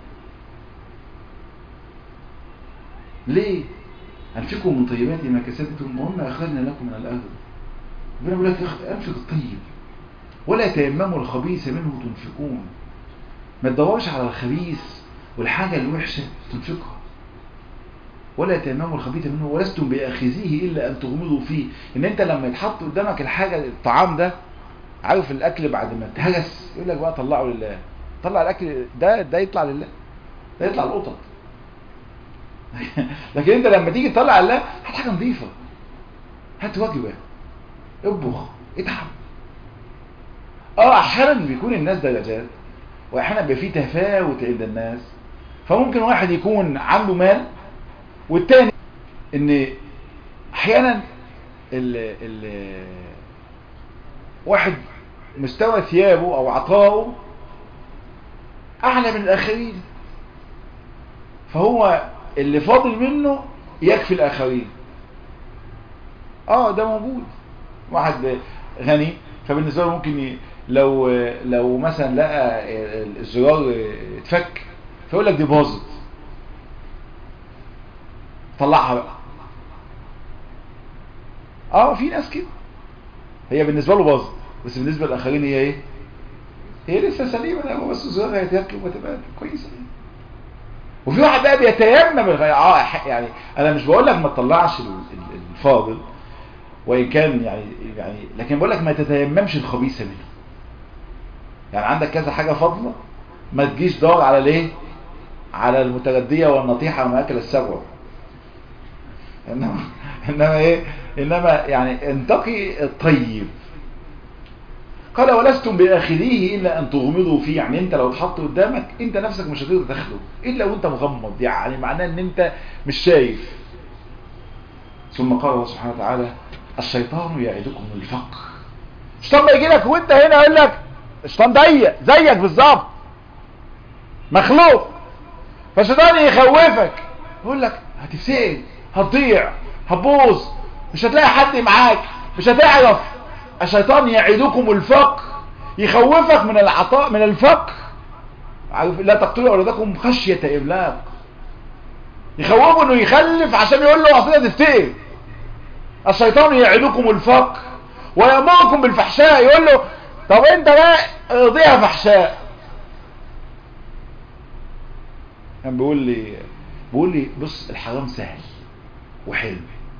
ليه انفقوا من طيبات ما كسبتم وما اخذنا لكم من الارض ربنا بيقول لك انفق الطيب ولا تيمموا الخبيث منه تنفقون ما تدورش على الخبيث والحاجة الوحشة تنفقها ولا تيمموا الخبيث منه ولستم بآخذيه إلا أن تغمضوا فيه إن أنت لما يتحط قدامك الحاجة الطعام ده عارف الأكل بعد ما اتهجس يقول لك بقى طلعه لله طلع الأكل ده ده يطلع لله ده يطلع القطط لكن أنت لما تيجي تطلع لله هات حاجة نظيفة هات وجبة اطبخ اتعب اه احيانا بيكون الناس درجات واحيانا بيبقى فيه تفاوت عند الناس فممكن واحد يكون عنده مال والتاني ان احيانا ال ال واحد مستوى ثيابه او عطاؤه اعلى من الاخرين فهو اللي فاضل منه يكفي الاخرين اه ده موجود واحد غني فبالنسبه له ممكن ي... لو لو مثلا لقى الزرار اتفك فيقول لك دي باظت طلعها بقى اه في ناس كده هي بالنسبه له باظت بس بالنسبه للاخرين هي ايه هي لسه سليمه لا هو بس الزرار هيتركب وتبقى كويسه وفي واحد بقى بيتيمم الغاية اه يعني انا مش بقول لك ما تطلعش الفاضل وان كان يعني يعني لكن بقول لك ما تتيممش الخبيثه منه يعني عندك كذا حاجة فاضلة ما تجيش دور على ليه على المتغدية والنطيحة وما أكل السبع إنما, إنما إيه إنما يعني انتقي الطيب قال ولستم بآخذيه إلا أن تغمضوا فيه يعني أنت لو اتحط قدامك أنت نفسك مش هتقدر تاخده إلا وأنت مغمض يعني معناه أن أنت مش شايف ثم قال الله سبحانه وتعالى الشيطان يعدكم الفقر الشيطان ما يجي لك وانت هنا يقول لك الشيطان ضيق زيك بالظبط مخلوق فالشيطان يخوفك يقول لك هتفسد هتضيع هتبوظ مش هتلاقي حد معاك مش هتعرف الشيطان يعدكم الفقر يخوفك من العطاء من الفقر عارف لا تقتلوا اولادكم خشيه املاق يخوفه انه يخلف عشان يقول له اصل تفتقر الشيطان يعدكم الفقر ويامركم بالفحشاء يقول له طب انت بقى ارضيها فحشاء كان بيقول لي بيقول لي بص الحرام سهل وحلو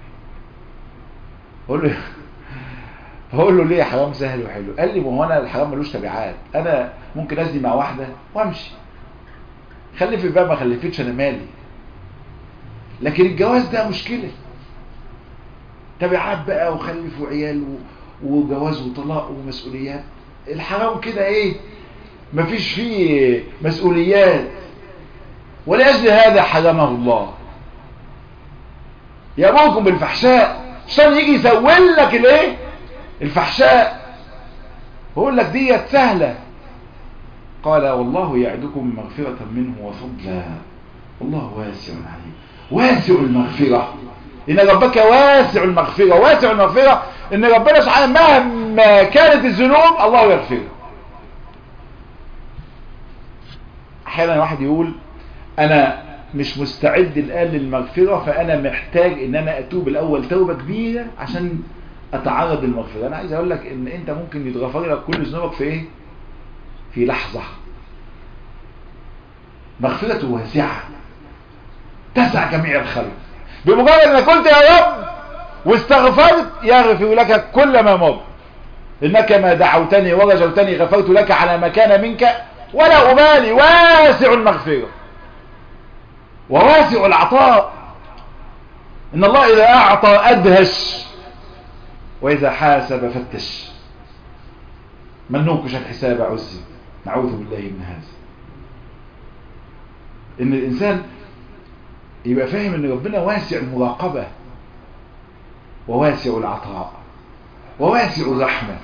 بقول له بقول له ليه حرام سهل وحلو قال لي ما هو انا الحرام ملوش تبعات انا ممكن ازني مع واحده وامشي خلف بقى ما خلفتش انا مالي لكن الجواز ده مشكله تبعات بقى وخلف وعيال وجواز وطلاق ومسؤوليات الحرام كده ايه مفيش فيه مسؤوليات ولأجل هذا حرمه الله يأمركم بالفحشاء عشان يجي يسول لك الايه الفحشاء يقول لك ديت سهلة قال والله يعدكم مغفرة منه وفضلا والله واسع عليم واسع المغفرة إن ربك واسع المغفرة واسع المغفرة إن ربنا سبحانه مهما كانت الذنوب الله يغفرها أحيانا واحد يقول أنا مش مستعد الآن للمغفرة فأنا محتاج إن أنا أتوب الأول توبة كبيرة عشان أتعرض للمغفرة أنا عايز أقول لك إن أنت ممكن يتغفر لك كل ذنوبك في إيه؟ في لحظة مغفرته واسعة تسع جميع الخلق بمجرد انك قلت يا رب واستغفرت يغفر لك كل ما مضى انك ما دعوتني ورجوتني غفرت لك على ما كان منك ولا ابالي واسع المغفرة وواسع العطاء ان الله اذا اعطى ادهش واذا حاسب فتش من نوقش الحساب عزي نعوذ بالله من هذا ان الانسان يبقى فاهم ان ربنا واسع المراقبة وواسع العطاء وواسع الرحمة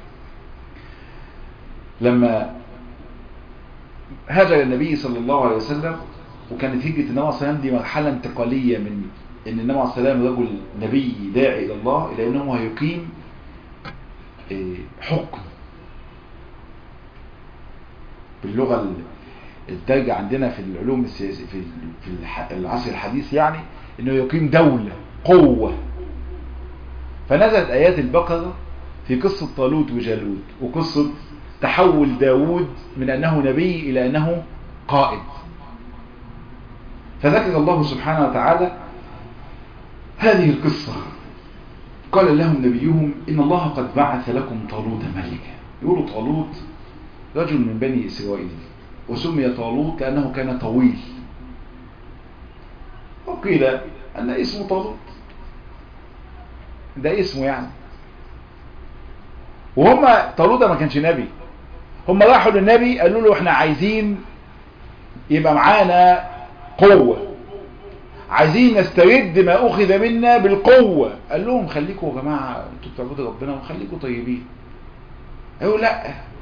لما هاجر النبي صلى الله عليه وسلم وكانت هجرة النبي صلى الله عليه وسلم دي مرحلة انتقالية من ان النبي عليه السلام رجل نبي داعي الى الله الى انه هيقيم حكم باللغة الدرجة عندنا في العلوم السياسية في في العصر الحديث يعني انه يقيم دولة قوة فنزلت ايات البقرة في قصة طالوت وجالوت وقصة تحول داود من انه نبي الى انه قائد فذكر الله سبحانه وتعالى هذه القصة قال لهم نبيهم ان الله قد بعث لكم طالوت ملكا يقولوا طالوت رجل من بني اسرائيل وسمي طالوت لأنه كان طويل وقيل أن اسمه طالوت ده اسمه يعني وهم طالوت ما كانش نبي هم راحوا للنبي قالوا له احنا عايزين يبقى معانا قوة عايزين نسترد ما أخذ منا بالقوة قال لهم خليكم يا جماعة انتوا بتعبدوا ربنا وخليكم طيبين قالوا لا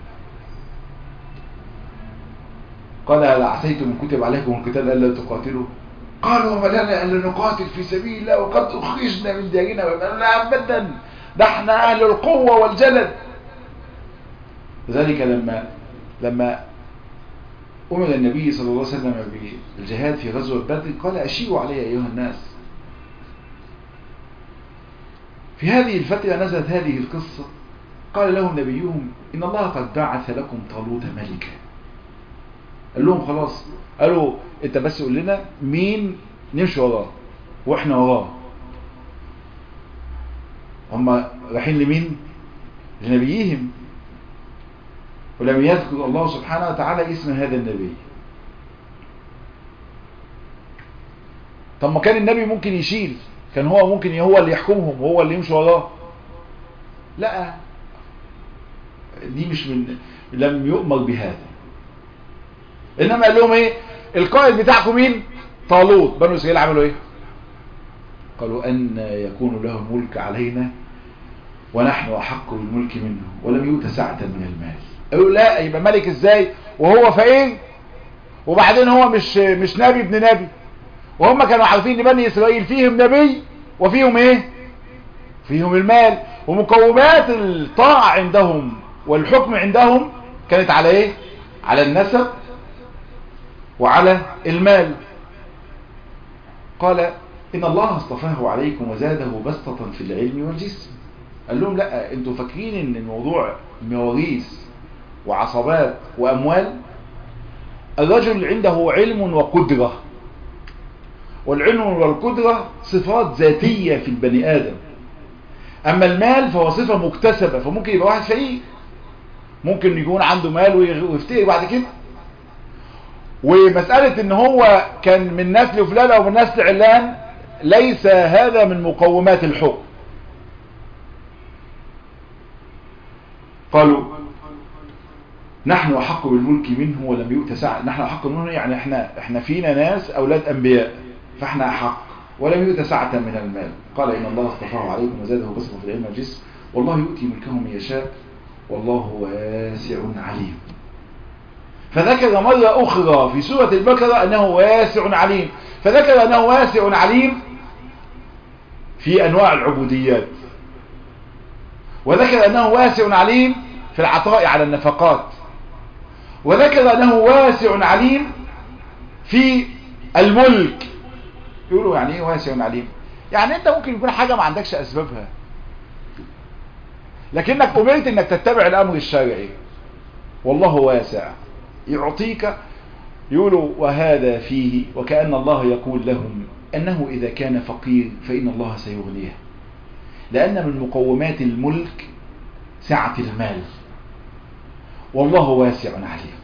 قال هل عسيتم ان كتب عليكم القتال الا تقاتلوا قالوا وما لنا الا نقاتل في سبيل الله وقد اخرجنا من ديارنا قالوا لا ابدا ده احنا اهل القوه والجلد لذلك لما لما امر النبي صلى الله عليه وسلم بالجهاد في غزوه بدر قال اشيروا علي ايها الناس في هذه الفتره نزلت هذه القصه قال لهم نبيهم ان الله قد بعث لكم طالوت ملكا قال لهم خلاص قالوا انت بس قول لنا مين نمشي وراه واحنا وراه هم رايحين لمين لنبيهم ولم يذكر الله سبحانه وتعالى اسم هذا النبي طب ما كان النبي ممكن يشيل كان هو ممكن هو اللي يحكمهم وهو اللي يمشي وراه لا دي مش من لم يؤمر بهذا انما قال لهم ايه القائد بتاعكم مين طالوت بنو اسرائيل عملوا ايه قالوا ان يكون له الملك علينا ونحن احق بالملك منه ولم يؤت سعة من المال قالوا لا يبقى ملك ازاي وهو فقير وبعدين هو مش مش نبي ابن نبي وهم كانوا عارفين ان بني اسرائيل فيهم نبي وفيهم ايه فيهم المال ومقومات الطاعة عندهم والحكم عندهم كانت على ايه على النسب وعلى المال قال إن الله اصطفاه عليكم وزاده بسطة في العلم والجسم قال لهم لا انتوا فاكرين ان الموضوع مواريث وعصبات وأموال الرجل عنده علم وقدرة والعلم والقدرة صفات ذاتية في البني آدم أما المال فهو صفة مكتسبة فممكن يبقى واحد فقير ممكن يكون عنده مال ويفتقر بعد كده ومسألة ان هو كان من نسل فلان او من نسل علان ليس هذا من مقومات الحكم قالوا نحن أحق بالملك منه ولم يؤت سعة نحن أحق منه يعني احنا احنا فينا ناس أولاد أنبياء فاحنا أحق ولم يؤت سعة من المال قال إن الله اصطفاه عليكم وزاده بسطة في العلم والجسم والله يؤتي ملكه من يشاء والله واسع عليم فذكر مرة أخرى في سورة البقرة أنه واسع عليم فذكر أنه واسع عليم في أنواع العبوديات وذكر أنه واسع عليم في العطاء على النفقات وذكر أنه واسع عليم في الملك يقولوا يعني ايه واسع عليم يعني انت ممكن يكون حاجة ما عندكش اسبابها لكنك امرت انك تتبع الامر الشرعي والله واسع يعطيك يقولوا وهذا فيه وكأن الله يقول لهم أنه إذا كان فقير فإن الله سيغنيه لأن من مقومات الملك سعة المال والله واسع عليم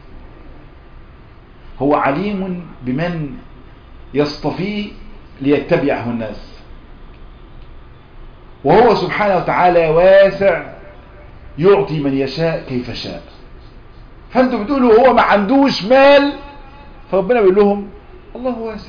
هو عليم بمن يصطفيه ليتبعه الناس وهو سبحانه وتعالى واسع يعطي من يشاء كيف شاء فانتوا بتقولوا هو ما عندوش مال فربنا بيقول لهم الله واسع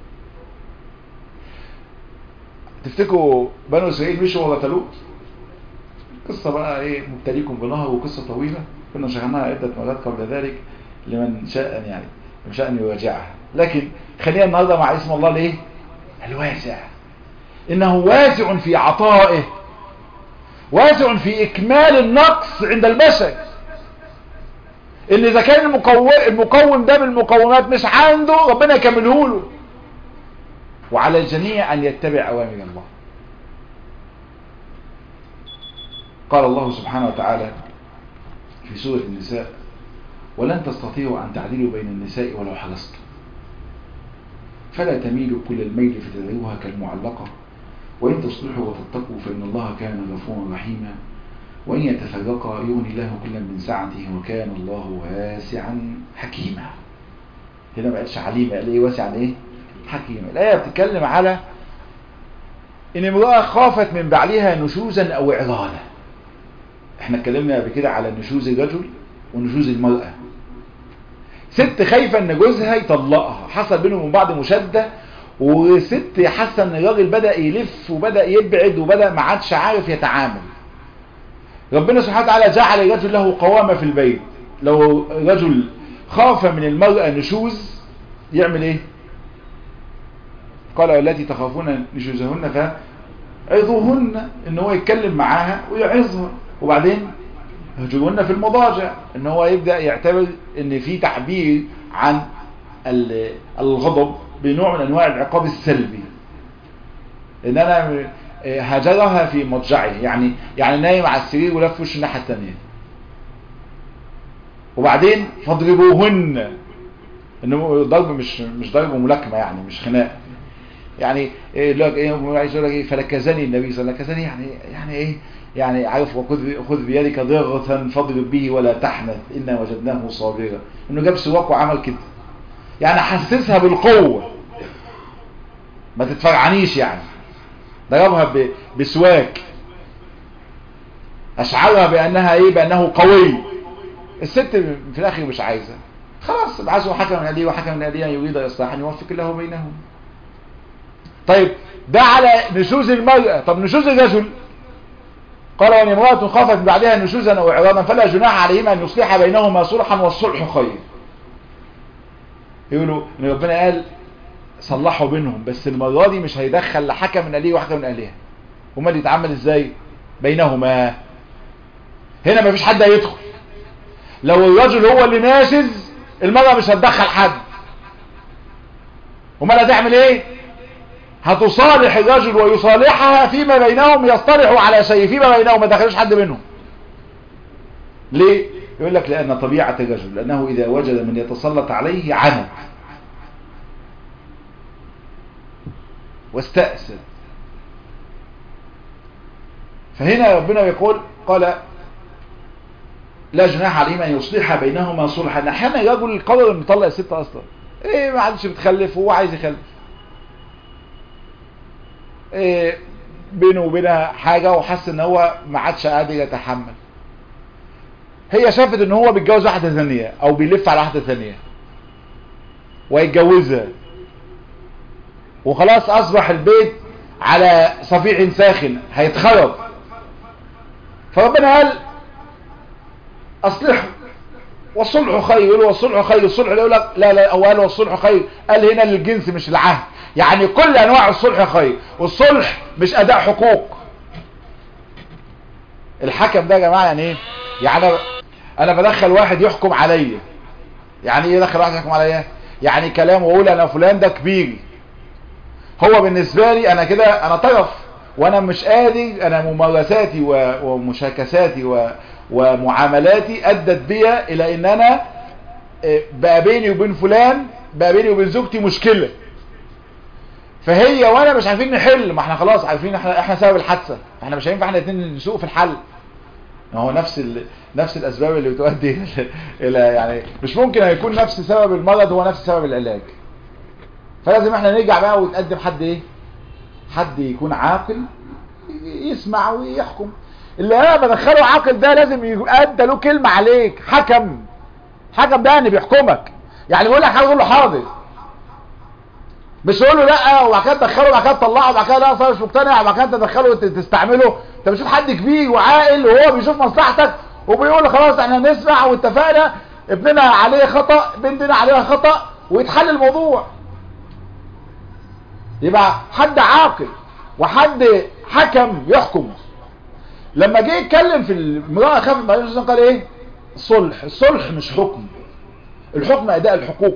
تفتكروا بنو اسرائيل مشوا ولا تلوت قصة بقى ايه مبتليكم بنهر وقصة طويلة كنا شرحناها عدة مرات قبل ذلك لمن شاء يعني من شاء ان يراجعها لكن خلينا النهارده مع اسم الله ليه الواسع انه واسع في عطائه واسع في اكمال النقص عند البشر ان اذا كان المقوم, المقوم ده بالمقومات مش عنده ربنا يكمله له وعلى الجميع ان يتبع اوامر الله قال الله سبحانه وتعالى في سورة النساء ولن تستطيعوا أن تعدلوا بين النساء ولو حرصتم فلا تميلوا كل الميل فتذروها كالمعلقة وإن تصلحوا وتتقوا فإن الله كان غفورا رحيما وإن يتفرقا يغني الله كلا من سعته وكان الله واسعا حكيما هنا ما قالش عليما قال ايه واسعا ايه حكيما الآية بتتكلم على ان امرأة خافت من بعلها نشوزا او اعراضا احنا اتكلمنا قبل كده على نشوز الرجل ونشوز المرأة ست خايفة ان جوزها يطلقها حصل بينهم من بعض مشادة وست حاسة ان الراجل بدأ يلف وبدأ يبعد وبدأ ما عادش عارف يتعامل ربنا سبحانه وتعالى جعل الرجل له قوامة في البيت لو رجل خاف من المرأة نشوز يعمل ايه قال والتي تخافون نشوزهن فعظوهن ان هو يتكلم معاها ويعظها وبعدين هجرهن في المضاجع ان هو يبدأ يعتبر ان في تعبير عن الغضب بنوع من انواع العقاب السلبي ان انا هجرها في مضجعه يعني يعني نايم على السرير ولف وشه الناحيه الثانيه وبعدين فاضربوهن انه ضرب مش مش ضرب ملاكمه يعني مش خناق يعني ايه عايز يقول لك ايه فلكزني النبي صلى الله عليه وسلم يعني يعني ايه يعني عارف وخذ خذ بيدك ضغطا فاضرب به ولا تحنث انا وجدناه صابرا انه جاب سواك وعمل كده يعني حسسها بالقوه ما تتفرعنيش يعني ضربها بسواك اشعرها بانها ايه بانه قوي الست في الاخر مش عايزه خلاص ابعثوا حكم من اهليه وحكم من اهليه يريد اصلاحا يوفق الله بينهم طيب ده على نشوز المرأة طب نشوز الرجل قال وان امرأة خافت بعدها نشوزا او اعراضا فلا جناح عليهما ان يصلح بينهما صلحا والصلح خير يقولوا ان ربنا قال صلحوا بينهم بس المرة دي مش هيدخل لا حكم من اهليه وحكم من اهلها امال يتعامل ازاي بينهما هنا مفيش حد هيدخل لو الرجل هو اللي ناشز المرأة مش هتدخل حد امال هتعمل ايه هتصالح الرجل ويصالحها فيما بينهم يصطلحوا على شيء فيما بينهم ما دخلوش حد منهم ليه يقول لك لان طبيعة الرجل لانه اذا وجد من يتسلط عليه عند واستأسد فهنا ربنا يقول قال لا جناح عليهم ان يصلح بينهما صلحا احيانا الرجل قرر انه يطلق الست اصلا ايه ما عادش بتخلف وهو عايز يخلف إيه بينه وبينها حاجة وحس ان هو ما عادش قادر يتحمل هي شافت ان هو بيتجوز واحدة ثانية او بيلف على واحدة ثانية ويتجوزها وخلاص اصبح البيت على صفيح ساخن هيتخرب فربنا قال اصلحوا والصلح خير يقول والصلح خير الصلح يقول لك لا لا هو قال والصلح خير قال هنا للجنس مش العهد يعني كل انواع الصلح خير والصلح مش اداء حقوق الحكم ده يا جماعه يعني ايه يعني انا بدخل واحد يحكم عليا يعني ايه يدخل واحد يحكم عليا يعني كلام واقول انا فلان ده كبيري هو بالنسبه لي انا كده انا طرف وانا مش قادر انا ممارساتي ومشاكساتي و... ومعاملاتي ادت بيا الى ان انا بقى بيني وبين فلان بقى بيني وبين زوجتي مشكلة فهي وانا مش عارفين نحل ما احنا خلاص عارفين احنا احنا سبب الحادثة احنا مش هينفع احنا الاثنين نسوق في الحل ما هو نفس ال... نفس الاسباب اللي بتؤدي الى يعني مش ممكن يكون نفس سبب المرض هو نفس سبب العلاج فلازم احنا نرجع بقى ونقدم حد ايه حد يكون عاقل يسمع ويحكم اللي انا بدخله عاقل ده لازم يؤدى له كلمة عليك حكم حكم ده يعني بيحكمك يعني بيقول لك حاجه تقول له حاضر مش تقول له لا وبعد كده تدخله وبعد كده تطلعه وبعد كده لا اصلا مش مقتنع وبعد كده تدخله وتستعمله انت بتشوف حد كبير وعاقل وهو بيشوف مصلحتك وبيقول خلاص احنا نسمع واتفقنا ابننا عليه خطأ بنتنا عليها خطأ ويتحل الموضوع يبقى حد عاقل وحد حكم يحكم لما جه يتكلم في المرأة خافت بعد الرسول قال ايه صلح الصلح مش حكم الحكم اداء الحقوق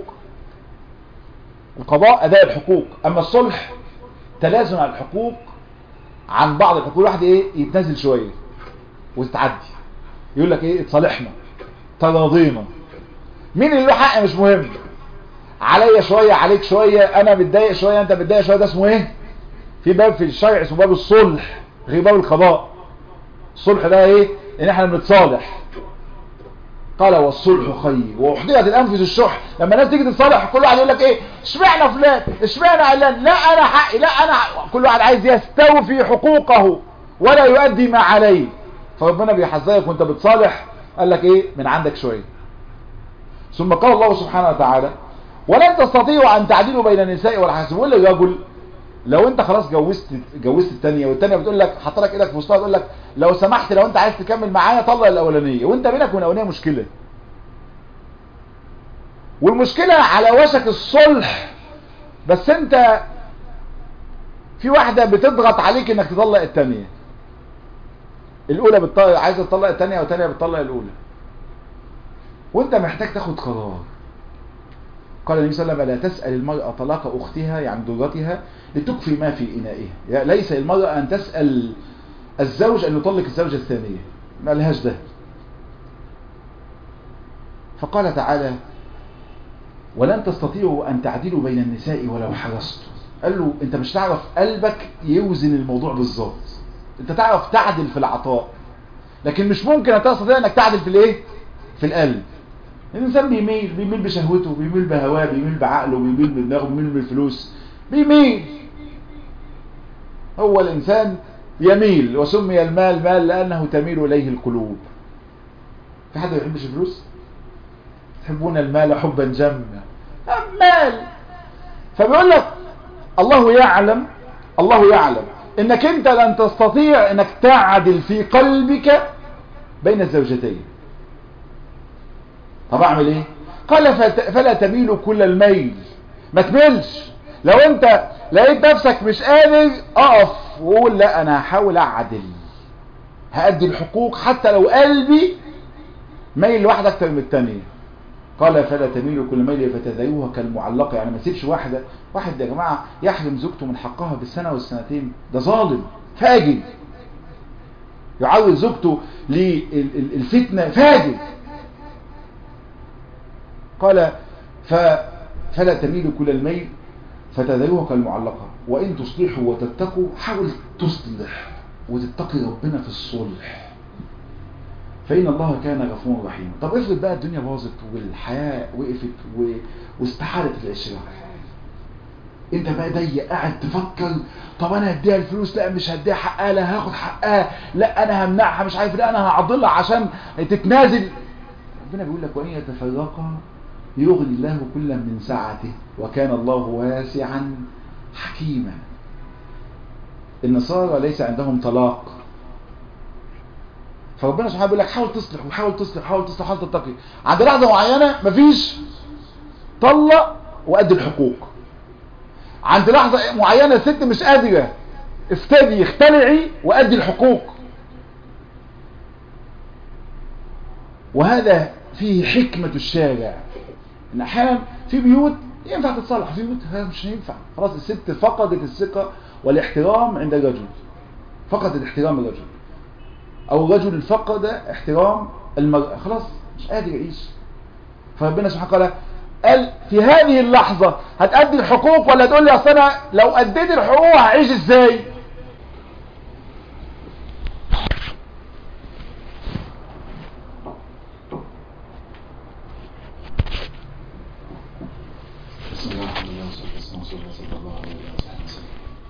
القضاء اداء الحقوق اما الصلح تلازم على الحقوق عن بعض الحقوق الواحد ايه يتنازل شوية وتتعدي يقول لك ايه اتصالحنا تراضينا مين اللي له حق مش مهم عليا شوية عليك شوية انا متضايق شوية انت متضايق شوية ده اسمه ايه في باب في الشرع اسمه باب الصلح غير باب القضاء الصلح ده ايه ان احنا بنتصالح قال والصلح خير واحضرت الانفس الشح لما الناس تيجي تتصالح كل واحد يقول لك ايه اشمعنى فلان اشمعنى علان لا انا حقي لا انا حق. كل واحد عايز يستوفي حقوقه ولا يؤدي ما عليه فربنا بيحذرك وانت بتصالح قال لك ايه من عندك شويه ثم قال الله سبحانه وتعالى ولن تستطيعوا ان تعدلوا بين النساء والحسب بيقول للرجل لو انت خلاص جوزت جوزت الثانيه والثانيه بتقول لك حط لك ايدك في وسطها تقول لك لو سمحت لو انت عايز تكمل معايا طلق الاولانيه وانت بينك وبين الاولانيه مشكله والمشكله على وشك الصلح بس انت في واحده بتضغط عليك انك تطلق الثانيه الاولى بتطلق عايزه تطلق الثانيه والثانيه بتطلق الاولى وانت محتاج تاخد قرار قال النبي صلى الله عليه وسلم لا تسأل المرأة طلاق أختها يعني ضرتها لتكفي ما في إنائها يعني ليس المرأة أن تسأل الزوج أن يطلق الزوجة الثانية ما لهاش ده فقال تعالى ولن تستطيعوا أن تعدلوا بين النساء ولو حرصتم قال له أنت مش تعرف قلبك يوزن الموضوع بالظبط أنت تعرف تعدل في العطاء لكن مش ممكن أن تستطيع أنك تعدل في الإيه في القلب الإنسان بيميل بيميل بشهوته بيميل بهواه بيميل بعقله بيميل بدماغه بيميل بالفلوس بيميل هو الإنسان يميل وسمي المال مال لأنه تميل إليه القلوب في حد ما يحبش الفلوس تحبون المال حبا جما مال فبيقول لك الله يعلم الله يعلم انك انت لن تستطيع انك تعدل في قلبك بين الزوجتين طب اعمل ايه قال فلا تميل كل الميل ما تميلش لو انت لقيت نفسك مش قادر اقف وقول لا انا هحاول اعدل هأدي الحقوق حتى لو قلبي ميل لواحد اكتر من التانية قال فلا تميلوا كل ميل فتذروها كالمعلقة يعني ما تسيبش واحدة واحد يا جماعة يحرم زوجته من حقها بالسنة والسنتين ده ظالم فاجر يعود زوجته للفتنة فاجر قال ف فلا تميلوا كل الميل فتذروها كالمعلقة وإن تصلحوا وتتقوا حاول تصلح وتتقي ربنا في الصلح فإن الله كان غفورا رحيما طب افرض بقى الدنيا باظت والحياة وقفت و... واستحالت العشرة انت بقى ضيق قاعد تفكر طب انا هديها الفلوس لا مش هديها حقها لا هاخد حقها لا انا همنعها مش عارف لا انا هعضلها عشان تتنازل ربنا بيقول لك وان يتفرقا يغني الله كلا من سعته وكان الله واسعا حكيما النصارى ليس عندهم طلاق فربنا سبحانه بيقول لك حاول تصلح وحاول تصلح حاول تصلح حاول تتقي عند لحظه معينه مفيش طلق وادي الحقوق عند لحظه معينه الست مش قادره افتدي اختلعي وادي الحقوق وهذا فيه حكمة الشارع ان احيانا في بيوت ينفع تتصلح في بيوت مش هينفع خلاص الست فقدت الثقة والاحترام عند الرجل فقدت احترام الرجل او الرجل فقد احترام المرأة خلاص مش قادر يعيش فربنا سبحانه قال قال في هذه اللحظة هتأدي الحقوق ولا تقول لي اصل انا لو اديت الحقوق هعيش ازاي بسم الله الحمد لله والصلاة والسلام على رسول الله صلى الله عليه وسلم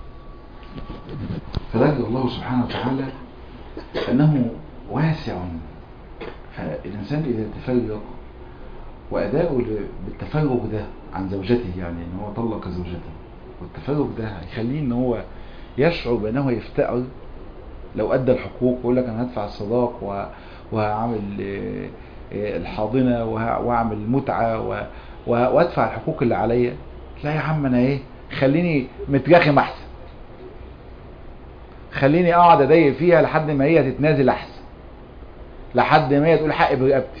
فذكر الله سبحانه وتعالى أنه واسع فالإنسان إذا تفرق وأداؤه بالتفرق ده عن زوجته يعني إن هو طلق زوجته والتفرق ده هيخليه إن هو يشعر بأنه يفتقر لو أدى الحقوق ويقول لك أنا هدفع الصداق و- وهعمل آه، آه، الحاضنة وه- وهعمل متعة و- و- وأدفع الحقوق اللي عليا لا يا عم أنا إيه خليني مترخم أحسن خليني اقعد اضايق فيها لحد ما هي تتنازل احسن لحد ما هي تقول حقي برقبتي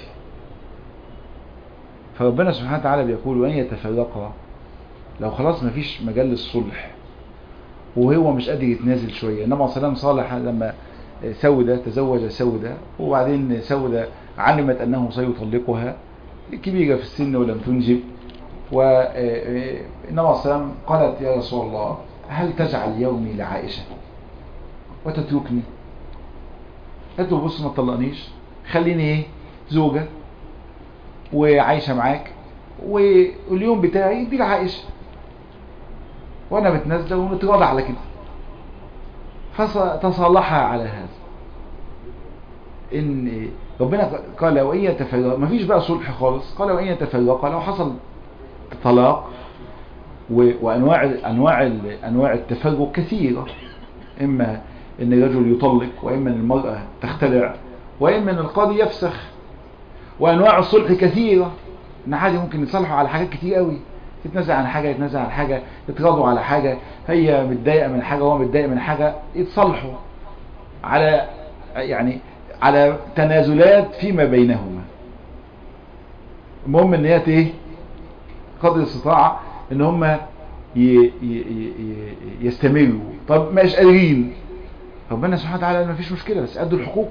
فربنا سبحانه وتعالى بيقول وان يتفرقا لو خلاص مفيش مجال للصلح وهو مش قادر يتنازل شويه انما سلام صالح لما سودة تزوج سودة وبعدين سودة علمت انه سيطلقها كبيرة في السن ولم تنجب وإنما السلام قالت يا رسول الله هل تجعل يومي لعائشة وتتركني قالت له بص ما تطلقنيش خليني ايه زوجة وعايشة معاك واليوم بتاعي دي لعائشة وانا متنازلة ونتراضى على كده فتصالحها على هذا ان ربنا قال وان يتفرق مفيش بقى صلح خالص قال وان يتفرق لو حصل طلاق و- وانواع انواع انواع التفرق كثيره اما ان الرجل يطلق واما ان المراه تختلع واما ان القاضي يفسخ وانواع الصلح كثيره ان عادي ممكن يتصالحوا على حاجات كتير قوي يتنازع عن حاجه يتنازع عن حاجه يتراضوا على حاجه هي متضايقه من حاجه وهو متضايق من حاجه يتصالحوا على يعني على تنازلات فيما بينهما المهم ان هي ايه قدر الاستطاعه ان هم ي- ي- ي- ي- يستمروا طب مش قادرين ربنا سبحانه وتعالى قال مفيش مشكله بس ادوا الحقوق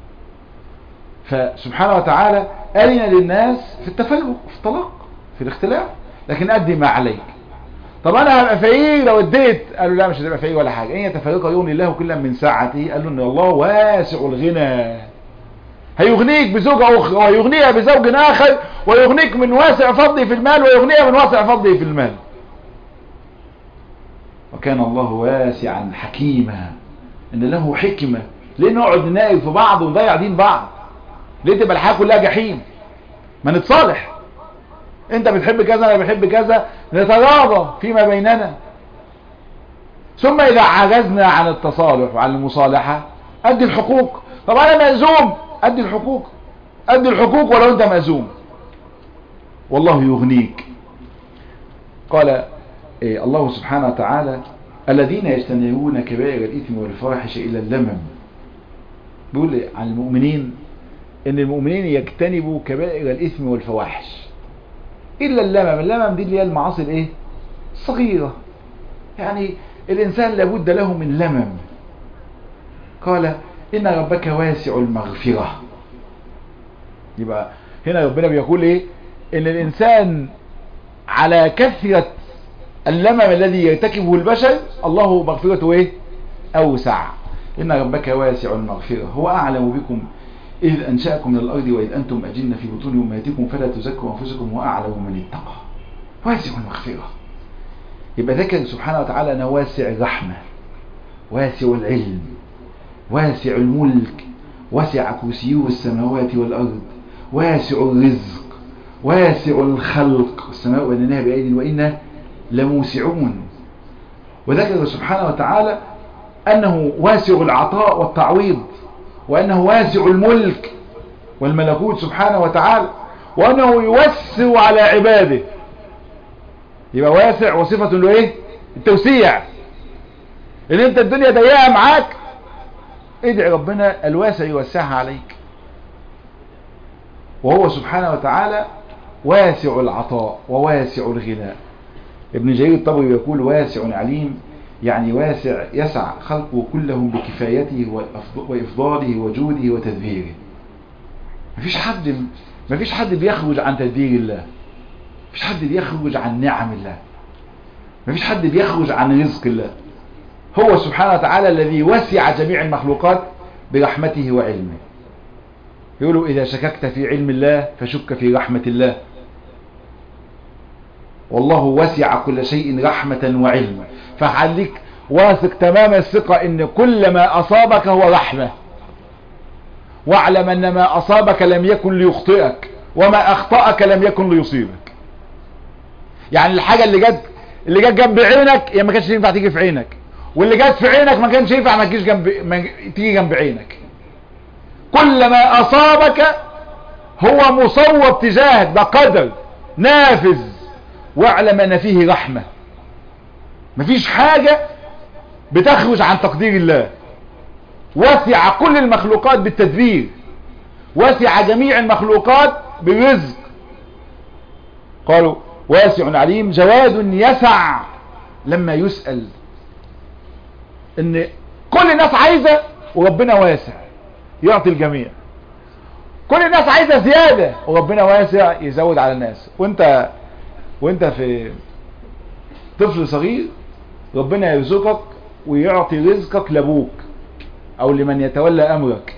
فسبحانه وتعالى أذن للناس في التفرق في الطلاق في الاختلاف لكن أدي ما عليك طب أنا هبقى فقير لو اديت قالوا لا مش هتبقى فقير ولا حاجة إن يتفرق يغني الله كلا من ساعته قال له إن الله واسع الغنى هيغنيك بزوجة أخرى ويغنيها بزوج آخر ويغنيك من واسع فضله في المال ويغنيها من واسع فضله في المال وكان الله واسعا حكيما ان له حكمة ليه نقعد نناقب في بعض ونضيع دين بعض ليه تبقى الحياة كلها جحيم ما نتصالح انت بتحب كذا انا بحب كذا نتراضى فيما بيننا ثم اذا عجزنا عن التصالح وعن المصالحة ادي الحقوق طب انا مأزوم ادي الحقوق ادي الحقوق ولو انت مأزوم والله يغنيك قال إيه الله سبحانه وتعالى الذين يجتنبون كبائر الإثم والفواحش إلى اللمم بيقول عن المؤمنين ان المؤمنين يجتنبوا كبائر الإثم والفواحش الا اللمم اللمم دي اللي هي المعاصي الايه الصغيرة يعني الانسان لابد له من لمم قال ان ربك واسع المغفرة يبقى هنا ربنا بيقول ايه ان الانسان على كثرة اللمم الذي يرتكبه البشر الله مغفرته ايه اوسع ان ربك واسع المغفرة هو اعلم بكم إذ أنشأكم من الأرض وإذ أنتم أجن في بطون أمهاتكم فلا تزكوا أنفسكم وأعلم من اتقى واسع المغفرة يبقى ذكر سبحانه وتعالى أنه واسع الرحمة واسع العلم واسع الملك واسع كرسيه السماوات والأرض واسع الرزق واسع الخلق السماء وإنها بأيد وإنا لموسعون وذكر سبحانه وتعالى أنه واسع العطاء والتعويض وأنه واسع الملك والملكوت سبحانه وتعالى وأنه يوسع على عباده يبقى واسع وصفة له ايه التوسيع ان انت الدنيا ضيقه معاك ادعي ربنا الواسع يوسعها عليك وهو سبحانه وتعالى واسع العطاء وواسع الغناء ابن جرير الطبري يقول واسع عليم يعني واسع يسع خلقه كلهم بكفايته وإفضاله وجوده وتدبيره مفيش حد مفيش حد بيخرج عن تدبير الله مفيش حد بيخرج عن نعم الله مفيش حد بيخرج عن رزق الله هو سبحانه وتعالى الذي وسع جميع المخلوقات برحمته وعلمه يقولوا إذا شككت في علم الله فشك في رحمة الله والله وسع كل شيء رحمة وعلما فخليك واثق تمام الثقة ان كل ما اصابك هو رحمة واعلم ان ما اصابك لم يكن ليخطئك وما اخطأك لم يكن ليصيبك يعني الحاجة اللي جت اللي جت جنب عينك هي ما كانش ينفع تيجي في عينك واللي جت في عينك ما كانش ينفع ما تجيش جنب ما تيجي جنب عينك كل ما اصابك هو مصوب تجاهك ده قدر نافذ واعلم ان فيه رحمة مفيش حاجة بتخرج عن تقدير الله وسع كل المخلوقات بالتدبير وسع جميع المخلوقات بالرزق قالوا واسع عليم جواد يسع لما يسأل ان كل الناس عايزة وربنا واسع يعطي الجميع كل الناس عايزة زيادة وربنا واسع يزود على الناس وانت وانت في طفل صغير ربنا يرزقك ويعطي رزقك لابوك او لمن يتولى امرك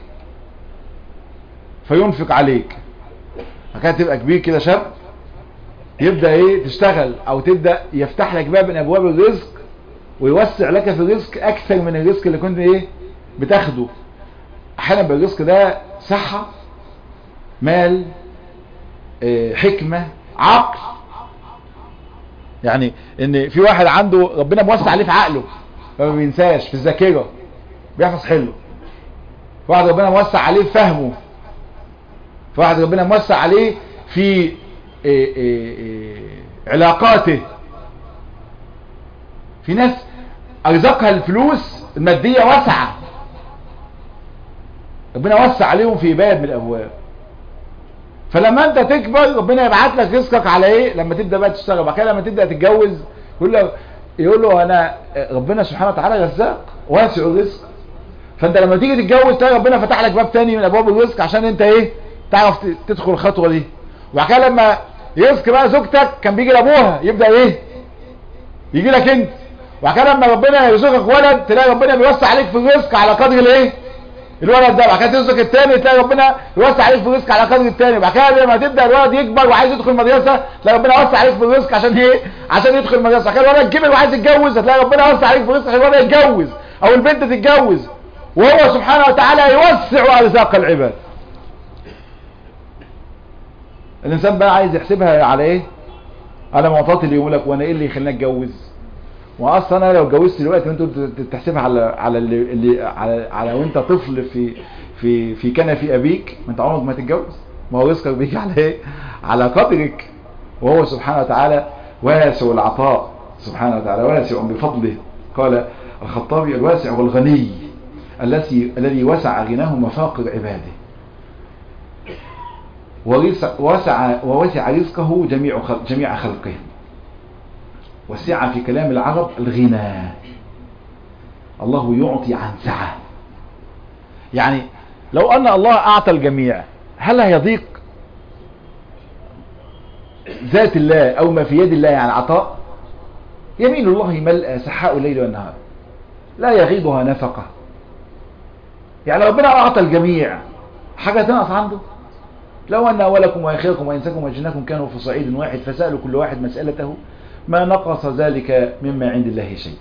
فينفق عليك فكان تبقى كبير كده شاب يبدأ ايه تشتغل او تبدأ يفتح لك باب من ابواب الرزق ويوسع لك في الرزق اكثر من الرزق اللي كنت ايه بتاخده احيانا بالرزق ده صحة مال إيه حكمة عقل يعني ان في واحد عنده ربنا موسع عليه في عقله فما بينساش في الذاكره بيحفظ حلو في واحد ربنا موسع عليه في فهمه في واحد ربنا موسع عليه في إيه إيه إيه علاقاته في ناس ارزقها الفلوس الماديه واسعه ربنا وسع عليهم في باب من الابواب فلما انت تكبر ربنا يبعت لك رزقك على ايه لما تبدا بقى تشتغل بعد كده لما تبدا تتجوز يقول له يقول له انا ربنا سبحانه وتعالى رزاق واسع الرزق فانت لما تيجي تتجوز تلاقي ربنا فتح لك باب تاني من ابواب الرزق عشان انت ايه تعرف تدخل الخطوه دي وبعد كده لما يرزق بقى زوجتك كان بيجي لابوها يبدا ايه يجي لك انت وبعد كده لما ربنا يرزقك ولد تلاقي ربنا بيوسع عليك في الرزق على قدر الايه الولد ده بعد كده ترزق التاني تلاقي ربنا يوسع عليك في الرزق على قدر التاني بعد كده لما تبدا الولد يكبر وعايز يدخل مدرسه تلاقي ربنا يوسع عليك في الرزق عشان ايه عشان يدخل المدرسه بعد كده الولد كبر وعايز يتجوز هتلاقي ربنا يوسع عليك في الرزق عشان الولد يتجوز او البنت تتجوز وهو سبحانه وتعالى يوسع ارزاق العباد الانسان بقى عايز يحسبها على ايه على معطيات اللي يقول لك وانا ايه اللي يخليني اتجوز واصلا انا لو اتجوزت دلوقتي وانت تحسبها على على اللي, اللي على على وانت طفل في في في كنف ابيك ما انت عمرك ما تتجوز ما هو رزقك بيجي على ايه على قدرك وهو سبحانه وتعالى واسع العطاء سبحانه وتعالى واسع بفضله قال الخطابي الواسع والغني الذي الذي وسع غناه مفاقر عباده ووسع, ووسع رزقه جميع, خلق جميع خلقه والسعة في كلام العرب الغنى الله يعطي عن سعة يعني لو أن الله أعطى الجميع هل هيضيق ذات الله أو ما في يد الله يعني عطاء يمين الله ملأ سحاء الليل والنهار لا يغيضها نفقة يعني ربنا أعطى الجميع حاجة تنقص عنده لو أن أولكم وآخركم وإنسكم وجنكم كانوا في صعيد واحد فسألوا كل واحد مسألته ما نقص ذلك مما عند الله شيء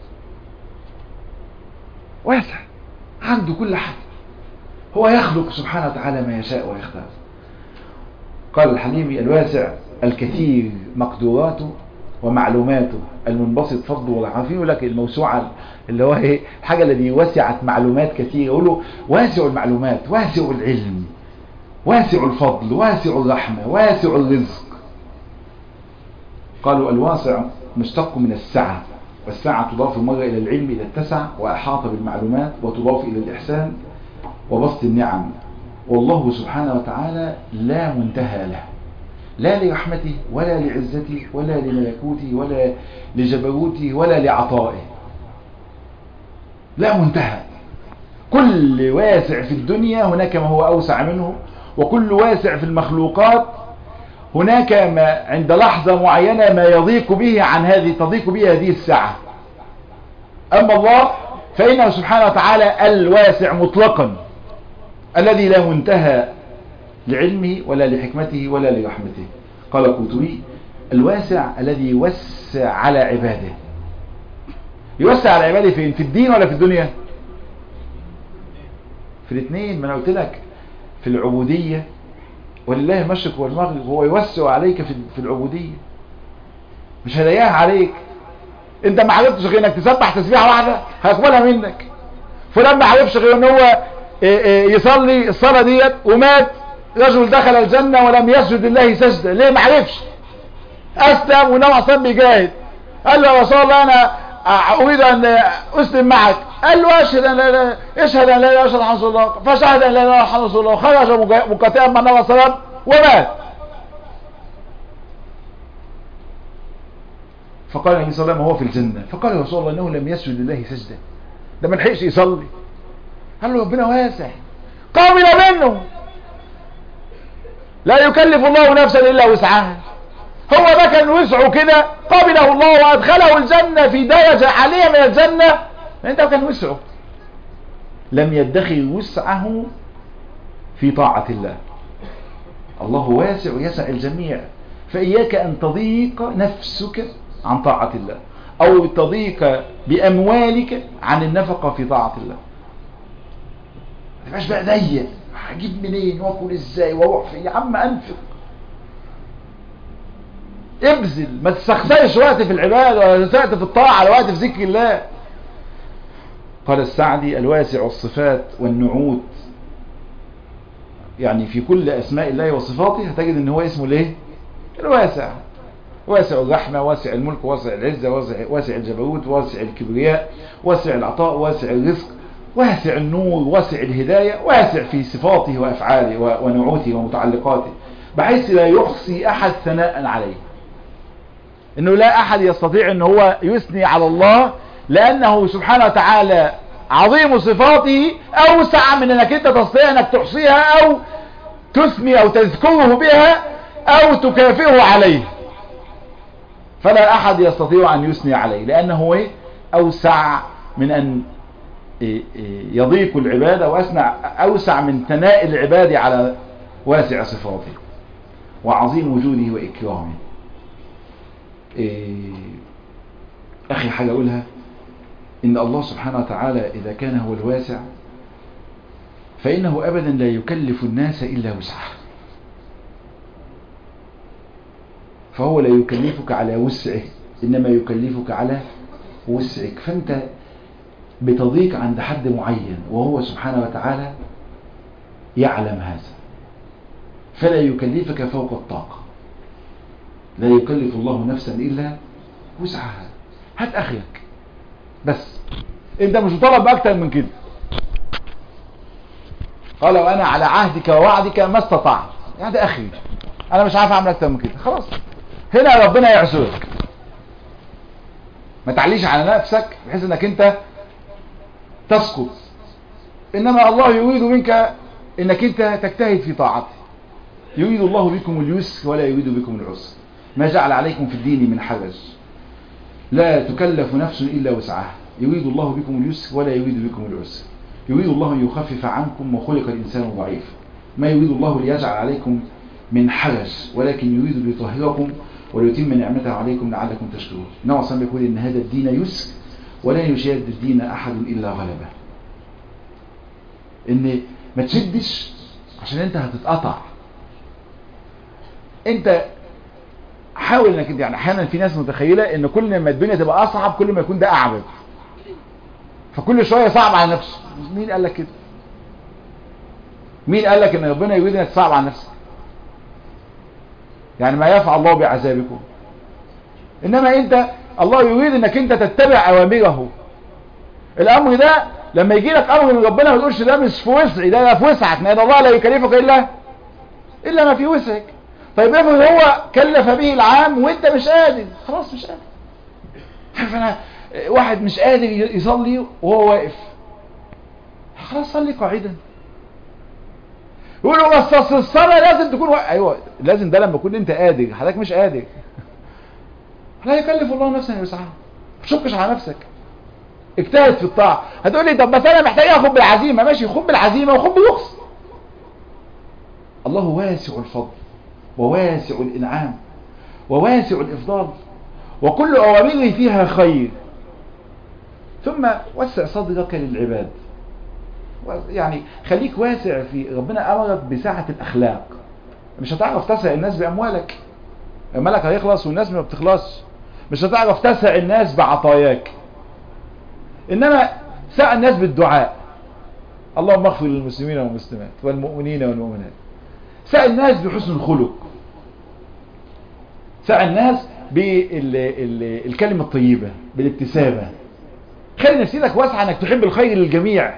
واسع عنده كل حاجة هو يخلق سبحانه وتعالى ما يشاء ويختار قال الحليمي الواسع الكثير مقدوراته ومعلوماته المنبسط فضله والعافية يقول لك الموسوعة اللي هو ايه الحاجة الذي وسعت معلومات كثيرة يقولوا واسع المعلومات واسع العلم واسع الفضل واسع الرحمة واسع الرزق قالوا الواسع مشتق من السعة والسعة تضاف مرة إلى العلم إذا اتسع وأحاط بالمعلومات وتضاف إلى الإحسان وبسط النعم والله سبحانه وتعالى لا منتهى له لا لرحمته ولا لعزته ولا لملكوته ولا لجبروته ولا لعطائه لا منتهى كل واسع في الدنيا هناك ما هو أوسع منه وكل واسع في المخلوقات هناك ما عند لحظة معينة ما يضيق به عن هذه تضيق به هذه الساعة أما الله فإنه سبحانه وتعالى الواسع مطلقا الذي لا منتهى لعلمه ولا لحكمته ولا لرحمته قال القرطبي الواسع الذي يوسع على عباده يوسع على عباده فين في الدين ولا في الدنيا في الاثنين ما انا قلت لك في العبودية ولله المشرق والمغرب هو يوسع عليك في العبودية مش هداياها عليك انت ما عرفتش غير انك تسبح تسبيحه واحده هيقبلها منك فلان ما عرفش غير ان هو يصلي الصلاه ديت ومات رجل دخل الجنه ولم يسجد لله سجده ليه ما عرفش اسلم ونوع صلى بيجاهد قال له يا رسول الله انا اريد ان اسلم معك قال له اشهد ان لا اله اشهد ان لا اله الا الله الله فشهد ان لا اله الا الله وخرج مقاتلا مع النبي صلى الله عليه وسلم ومات فقال النبي صلى الله عليه وسلم هو في الجنة فقال يا رسول الله انه لم يسجد لله سجدة ده ما لحقش يصلي قال له ربنا واسع قابل منه لا يكلف الله نفسا الا وسعها هو ده كان وسعه كده قبله الله وادخله الجنة في درجة عالية من الجنة انت كان وسعه لم يدخل وسعه في طاعة الله الله واسع يسع الجميع فإياك أن تضيق نفسك عن طاعة الله أو تضيق بأموالك عن النفقة في طاعة الله ما تبقاش بقى ضيق هجيب منين واكل ازاي واروح فين يا عم انفق ابذل ما تستخسرش وقت في العبادة ولا وقت في الطاعة ولا وقت في ذكر الله قال السعدي الواسع الصفات والنعوت يعني في كل أسماء الله وصفاته هتجد ان هو اسمه ليه الواسع واسع الرحمة واسع الملك واسع العزة واسع, واسع الجبروت واسع الكبرياء واسع العطاء واسع الرزق واسع النور واسع الهداية واسع في صفاته وأفعاله ونعوته ومتعلقاته بحيث لا يحصي أحد ثناء عليه انه لا احد يستطيع ان هو يثني على الله لانه سبحانه وتعالى عظيم صفاته اوسع من انك انت تستطيع انك تحصيها او تسمي او تذكره بها او تكافئه عليه فلا احد يستطيع ان يثني عليه لانه ايه اوسع من ان يضيق العبادة واسنع اوسع من ثناء العباد على واسع صفاته وعظيم وجوده واكرامه إيه اخي حاجة اقولها ان الله سبحانه وتعالى اذا كان هو الواسع فانه ابدا لا يكلف الناس الا وسعه فهو لا يكلفك على وسعه انما يكلفك على وسعك فانت بتضيق عند حد معين وهو سبحانه وتعالى يعلم هذا فلا يكلفك فوق الطاقة لا يكلف الله نفسا إلا وسعها هات أخيك بس انت مش مطالب أكتر من كده قال وأنا على عهدك ووعدك ما استطعت يعني ده اخري انا مش عارف اعمل اكتر من كده خلاص هنا ربنا يعذرك ما تعليش على نفسك بحيث انك انت تسقط انما الله يريد منك انك انت تجتهد في طاعته يريد الله بكم اليسر ولا يريد بكم العسر ما جعل عليكم في الدين من حرج لا تكلف نفس الا وسعها يريد الله بكم اليسر ولا يريد بكم العسر يريد الله ان يخفف عنكم وخلق الانسان ضعيفا ما يريد الله ليجعل عليكم من حرج ولكن يريد ليطهركم وليتم نعمته عليكم لعلكم تشكرون النبي صلى الله يقول ان هذا الدين يسر ولا يشاد الدين احد الا غلبه ان ما تشدش عشان انت هتتقطع انت حاول انك يعني احيانا في ناس متخيله ان كل ما الدنيا تبقى اصعب كل ما يكون ده اعبد فكل شويه صعب على نفسه مين قال لك كده مين قال لك ان ربنا يريد انك تصعب على نفسك يعني ما يفعل الله بعذابكم انما انت الله يريد انك انت تتبع اوامره الامر ده لما يجي لك امر من ربنا ما تقولش ده مش في وسعي ده في وسعك لان الله لا يكلفك الا الا ما في وسعك طيب افرض هو كلف به العام وانت مش قادر خلاص مش قادر عارف انا واحد مش قادر يصلي وهو واقف خلاص صلي قاعدا يقولوا بس اصل الصلاه لازم تكون واقف ايوه لازم ده لما تكون انت قادر حضرتك مش قادر لا يكلف الله نفسا وسعها ما تشكش على نفسك اجتهد في الطاعه هتقول لي طب بس انا محتاج اخد بالعزيمه ماشي خد بالعزيمه وخد بالرخص الله واسع الفضل وواسع الانعام وواسع الافضال وكل اوامره فيها خير ثم وسع صدرك للعباد يعني خليك واسع في ربنا امرك بسعه الاخلاق مش هتعرف تسع الناس باموالك مالك هيخلص والناس ما بتخلصش مش هتعرف تسع الناس بعطاياك انما سع الناس بالدعاء اللهم اغفر للمسلمين والمسلمات والمؤمنين والمؤمنات سع الناس بحسن الخلق سع الناس بالكلمة الطيبة بالابتسامة خلي نفسيتك واسعة انك تحب الخير للجميع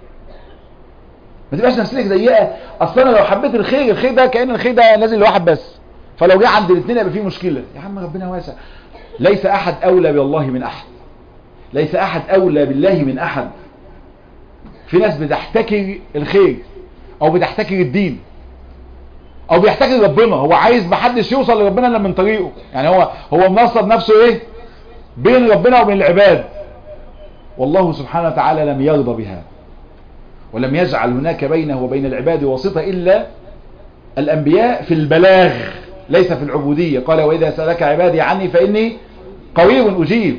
ما تبقاش نفسيتك ضيقة اصلا انا لو حبيت الخير الخير ده كأن الخير ده نازل لواحد بس فلو جه عند الاثنين يبقى فيه مشكلة يا عم ربنا واسع ليس احد اولى بالله من احد ليس احد اولى بالله من احد في ناس بتحتكر الخير او بتحتكر الدين او بيحتكر ربنا هو عايز محدش يوصل لربنا الا من طريقه يعني هو هو منصب نفسه ايه بين ربنا وبين العباد والله سبحانه وتعالى لم يرضى بها ولم يجعل هناك بينه وبين العباد واسطة الا الانبياء في البلاغ ليس في العبودية قال واذا سألك عبادي عني فاني قريب اجيب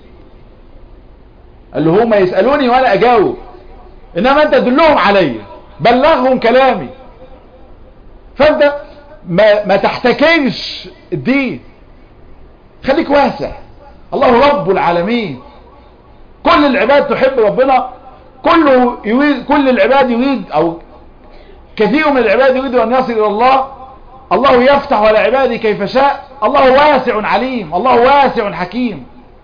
قال له هم يسألوني وانا اجاوب انما انت دلهم علي بلغهم كلامي فانت ما, ما تحتكرش الدين خليك واسع الله رب العالمين كل العباد تحب ربنا كله يريد كل العباد يريد او كثير من العباد يريد ان يصل الى الله الله يفتح على عباده كيف شاء الله واسع عليم الله واسع حكيم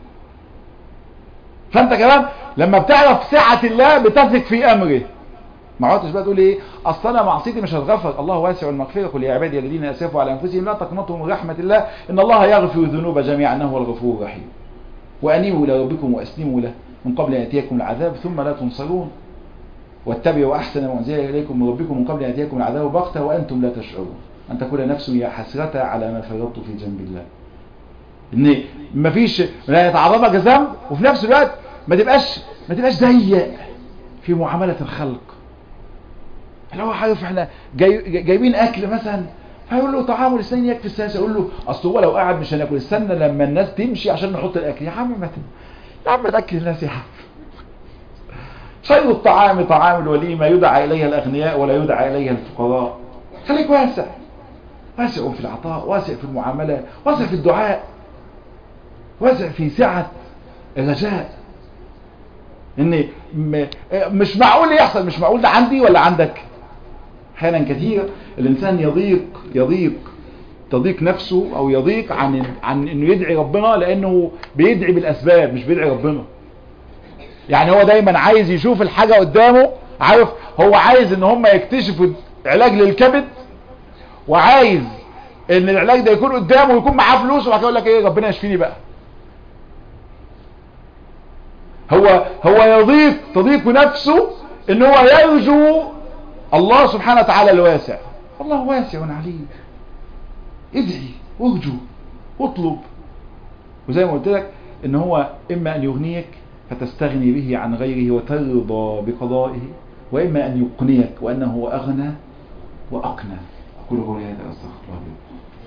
فانت كمان لما بتعرف سعة الله بتثق في امره ما عدتش بقى تقول ايه اصل انا معصيتي مش هتغفر الله واسع المغفره قل يا عبادي الذين اسرفوا على انفسهم لا تقنطوا من رحمه الله ان الله يغفر الذنوب جميعا انه هو الغفور الرحيم وانيبوا الى ربكم واسلموا له من قبل ان ياتيكم العذاب ثم لا تنصرون واتبعوا احسن ما انزل اليكم من ربكم من قبل ان ياتيكم العذاب بغته وانتم لا تشعرون ان تقول نفس يا حسرة على ما فرطت في جنب الله ان مفيش لا يتعرضك ذنب وفي نفس الوقت ما تبقاش ما تبقاش ضيق في معامله الخلق اللي هو عارف احنا جاي جايبين اكل مثلا هيقول له طعام الاثنين يكفي السنه يقول له اصل هو لو قعد مش هناكل استنى لما الناس تمشي عشان نحط الاكل يا عم ما تم. يا عم تاكل الناس يا عم خير الطعام طعام الوليمه يدعى اليها الاغنياء ولا يدعى اليها الفقراء خليك واسع واسع في العطاء واسع في المعامله واسع في الدعاء واسع في سعه الرجاء ان مش معقول يحصل مش معقول ده عندي ولا عندك احيانا كثير الانسان يضيق يضيق تضيق نفسه او يضيق عن عن انه يدعي ربنا لانه بيدعي بالاسباب مش بيدعي ربنا يعني هو دايما عايز يشوف الحاجة قدامه عارف هو عايز ان هم يكتشفوا علاج للكبد وعايز ان العلاج ده يكون قدامه ويكون معاه فلوس وبعد كده يقول لك ايه ربنا يشفيني بقى هو هو يضيق تضيق نفسه ان هو يرجو الله سبحانه وتعالى الواسع الله واسع عليم ادعي وارجو واطلب وزي ما قلت لك ان هو اما ان يغنيك فتستغني به عن غيره وترضى بقضائه واما ان يقنيك وانه هو اغنى واقنى اقول قولي هذا استغفر الله لي